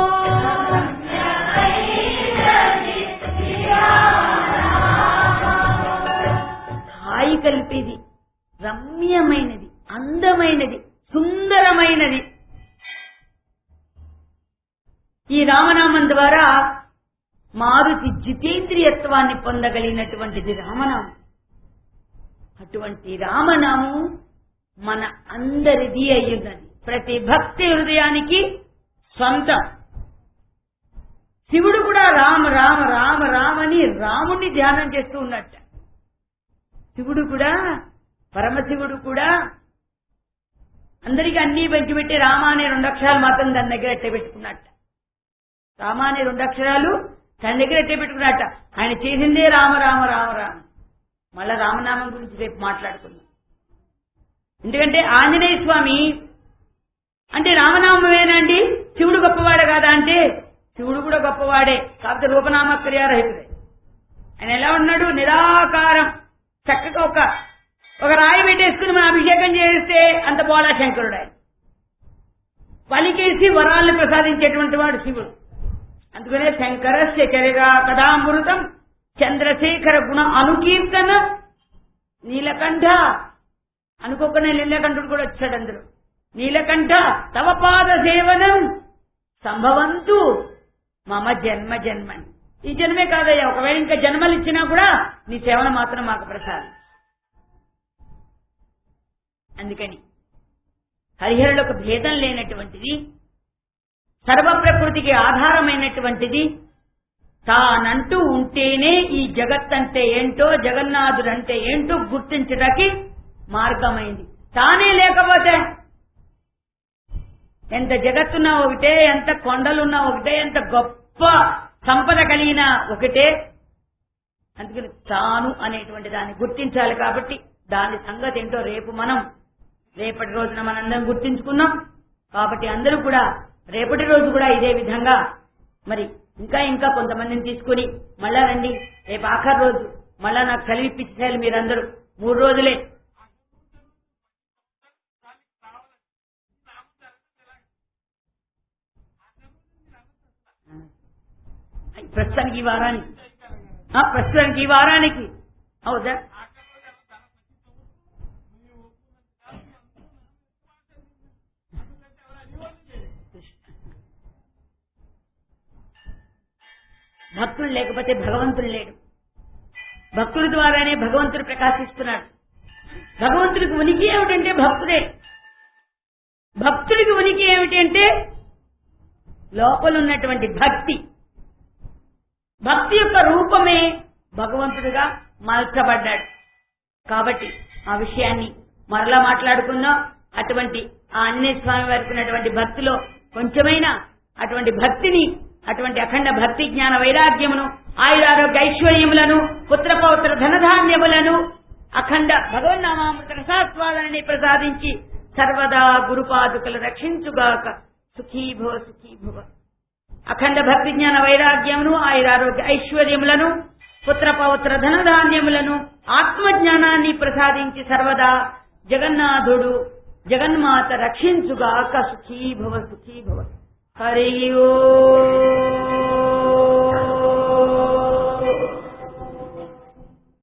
హాయి కలిపేది రమ్యమైనది అందమైనది సుందరమైనది ఈ రామనామం ద్వారా మారుతి జితేంద్రియత్వాన్ని పొందగలిగినటువంటిది రామనామం అటువంటి రామనామం మన అందరిది అయ్యున్నది ప్రతి భక్తి హృదయానికి సొంతం శివుడు కూడా రామ రామ రామ రామని రాముణ్ణి ధ్యానం చేస్తూ ఉన్నట్ట శివుడు కూడా పరమశివుడు కూడా అందరికీ అన్ని పంచిపెట్టి రామ అనే రెండు అక్షరాలు మాత్రం దాని దగ్గర ఎట్టే పెట్టుకున్నట్ట రామ అనే రెండు అక్షరాలు తన దగ్గర ఎట్టే పెట్టుకున్నట్ట ఆయన చేసిందే రామ రామ రామ రామ మళ్ళా రామనామం గురించి రేపు మాట్లాడుకుందాం ఎందుకంటే ఆంజనేయ స్వామి అంటే రామనామమేనండి శివుడు గొప్పవాడే కాదా అంటే శివుడు కూడా గొప్పవాడే కాకపోతే రూపనామ క్రియారహితుడే ఆయన ఎలా ఉన్నాడు నిరాకారం చక్కగా ఒక ఒక రాయి పెట్టేసుకుని మనం అభిషేకం చేస్తే అంత బోలా శంకరుడు ఆయన పలికేసి వరాలను ప్రసాదించేటువంటి వాడు శివుడు అందుకనే శంకరస్య చరిగా కథామృతం చంద్రశేఖర గుణ అనుకీర్తన నీలకంఠ అనుకోకనే నీలకంఠుడు కూడా వచ్చాడు అందులో నీలకంఠ తవ పాద సేవనం సంభవంతు మమ జన్మ జన్మని ఈ జన్మే కాదయ్యా ఒకవేళ ఇంకా జన్మలు ఇచ్చినా కూడా నీ సేవన మాత్రం మాకు ప్రసాదం అందుకని హరిహరులకు భేదం లేనటువంటిది సర్వ ప్రకృతికి ఆధారమైనటువంటిది తానంటూ ఉంటేనే ఈ జగత్ అంటే ఏంటో జగన్నాథుడు అంటే ఏంటో గుర్తించడానికి మార్గమైంది తానే లేకపోతే ఎంత జగత్తున్నా ఒకటే ఎంత కొండలున్నా ఒకటే ఎంత గొప్ప సంపద కలిగిన ఒకటే అందుకని తాను అనేటువంటి దాన్ని గుర్తించాలి కాబట్టి దాని సంగతి ఏంటో రేపు మనం రేపటి రోజున మనందరం గుర్తించుకున్నాం కాబట్టి అందరూ కూడా రేపటి రోజు కూడా ఇదే విధంగా మరి ఇంకా ఇంకా కొంతమందిని తీసుకుని మళ్ళా రండి రేపు ఆఖరి రోజు మళ్ళా నాకు చదివిపించాలి మీరందరూ మూడు రోజులే ప్రస్తుతానికి ఈ వారానికి ఆ, ప్రస్తుతానికి ఈ వారానికి అవుదా భక్తుడు లేకపోతే భగవంతుడు లేడు భక్తుడి ద్వారానే భగవంతుడు ప్రకాశిస్తున్నాడు భగవంతుడికి ఉనికి ఏమిటంటే భక్తుడే భక్తుడికి ఉనికి ఏమిటంటే లోపల ఉన్నటువంటి భక్తి భక్తి యొక్క రూపమే భగవంతుడిగా మలచబడ్డాడు కాబట్టి ఆ విషయాన్ని మరలా మాట్లాడుకుందాం అటువంటి ఆ ఆంజనేయ స్వామి వారికి ఉన్నటువంటి భక్తిలో కొంచెమైనా అటువంటి భక్తిని అటువంటి అఖండ భక్తి జ్ఞాన వైరాగ్యమును ఆయురారోగ్య ఐశ్వర్యములను పుత్ర పౌత్ర ధనధాన్యములను అఖండ భగవన్నామామృత రసాస్వాదనని ప్రసాదించి సర్వదా గురుపాదుకలు రక్షించుగాక సుఖీభవ సుఖీభవ అఖండ భక్తి జ్ఞాన వైరాగ్యమును ఆయురారోగ్య ఐశ్వర్యములను పుత్ర పౌత్ర ధనధాన్యములను ఆత్మజ్ఞానాన్ని ప్రసాదించి సర్వదా జగన్నాథుడు జగన్మాత రక్షించుగాక సుఖీభవ సుఖీభవ హరి ఓ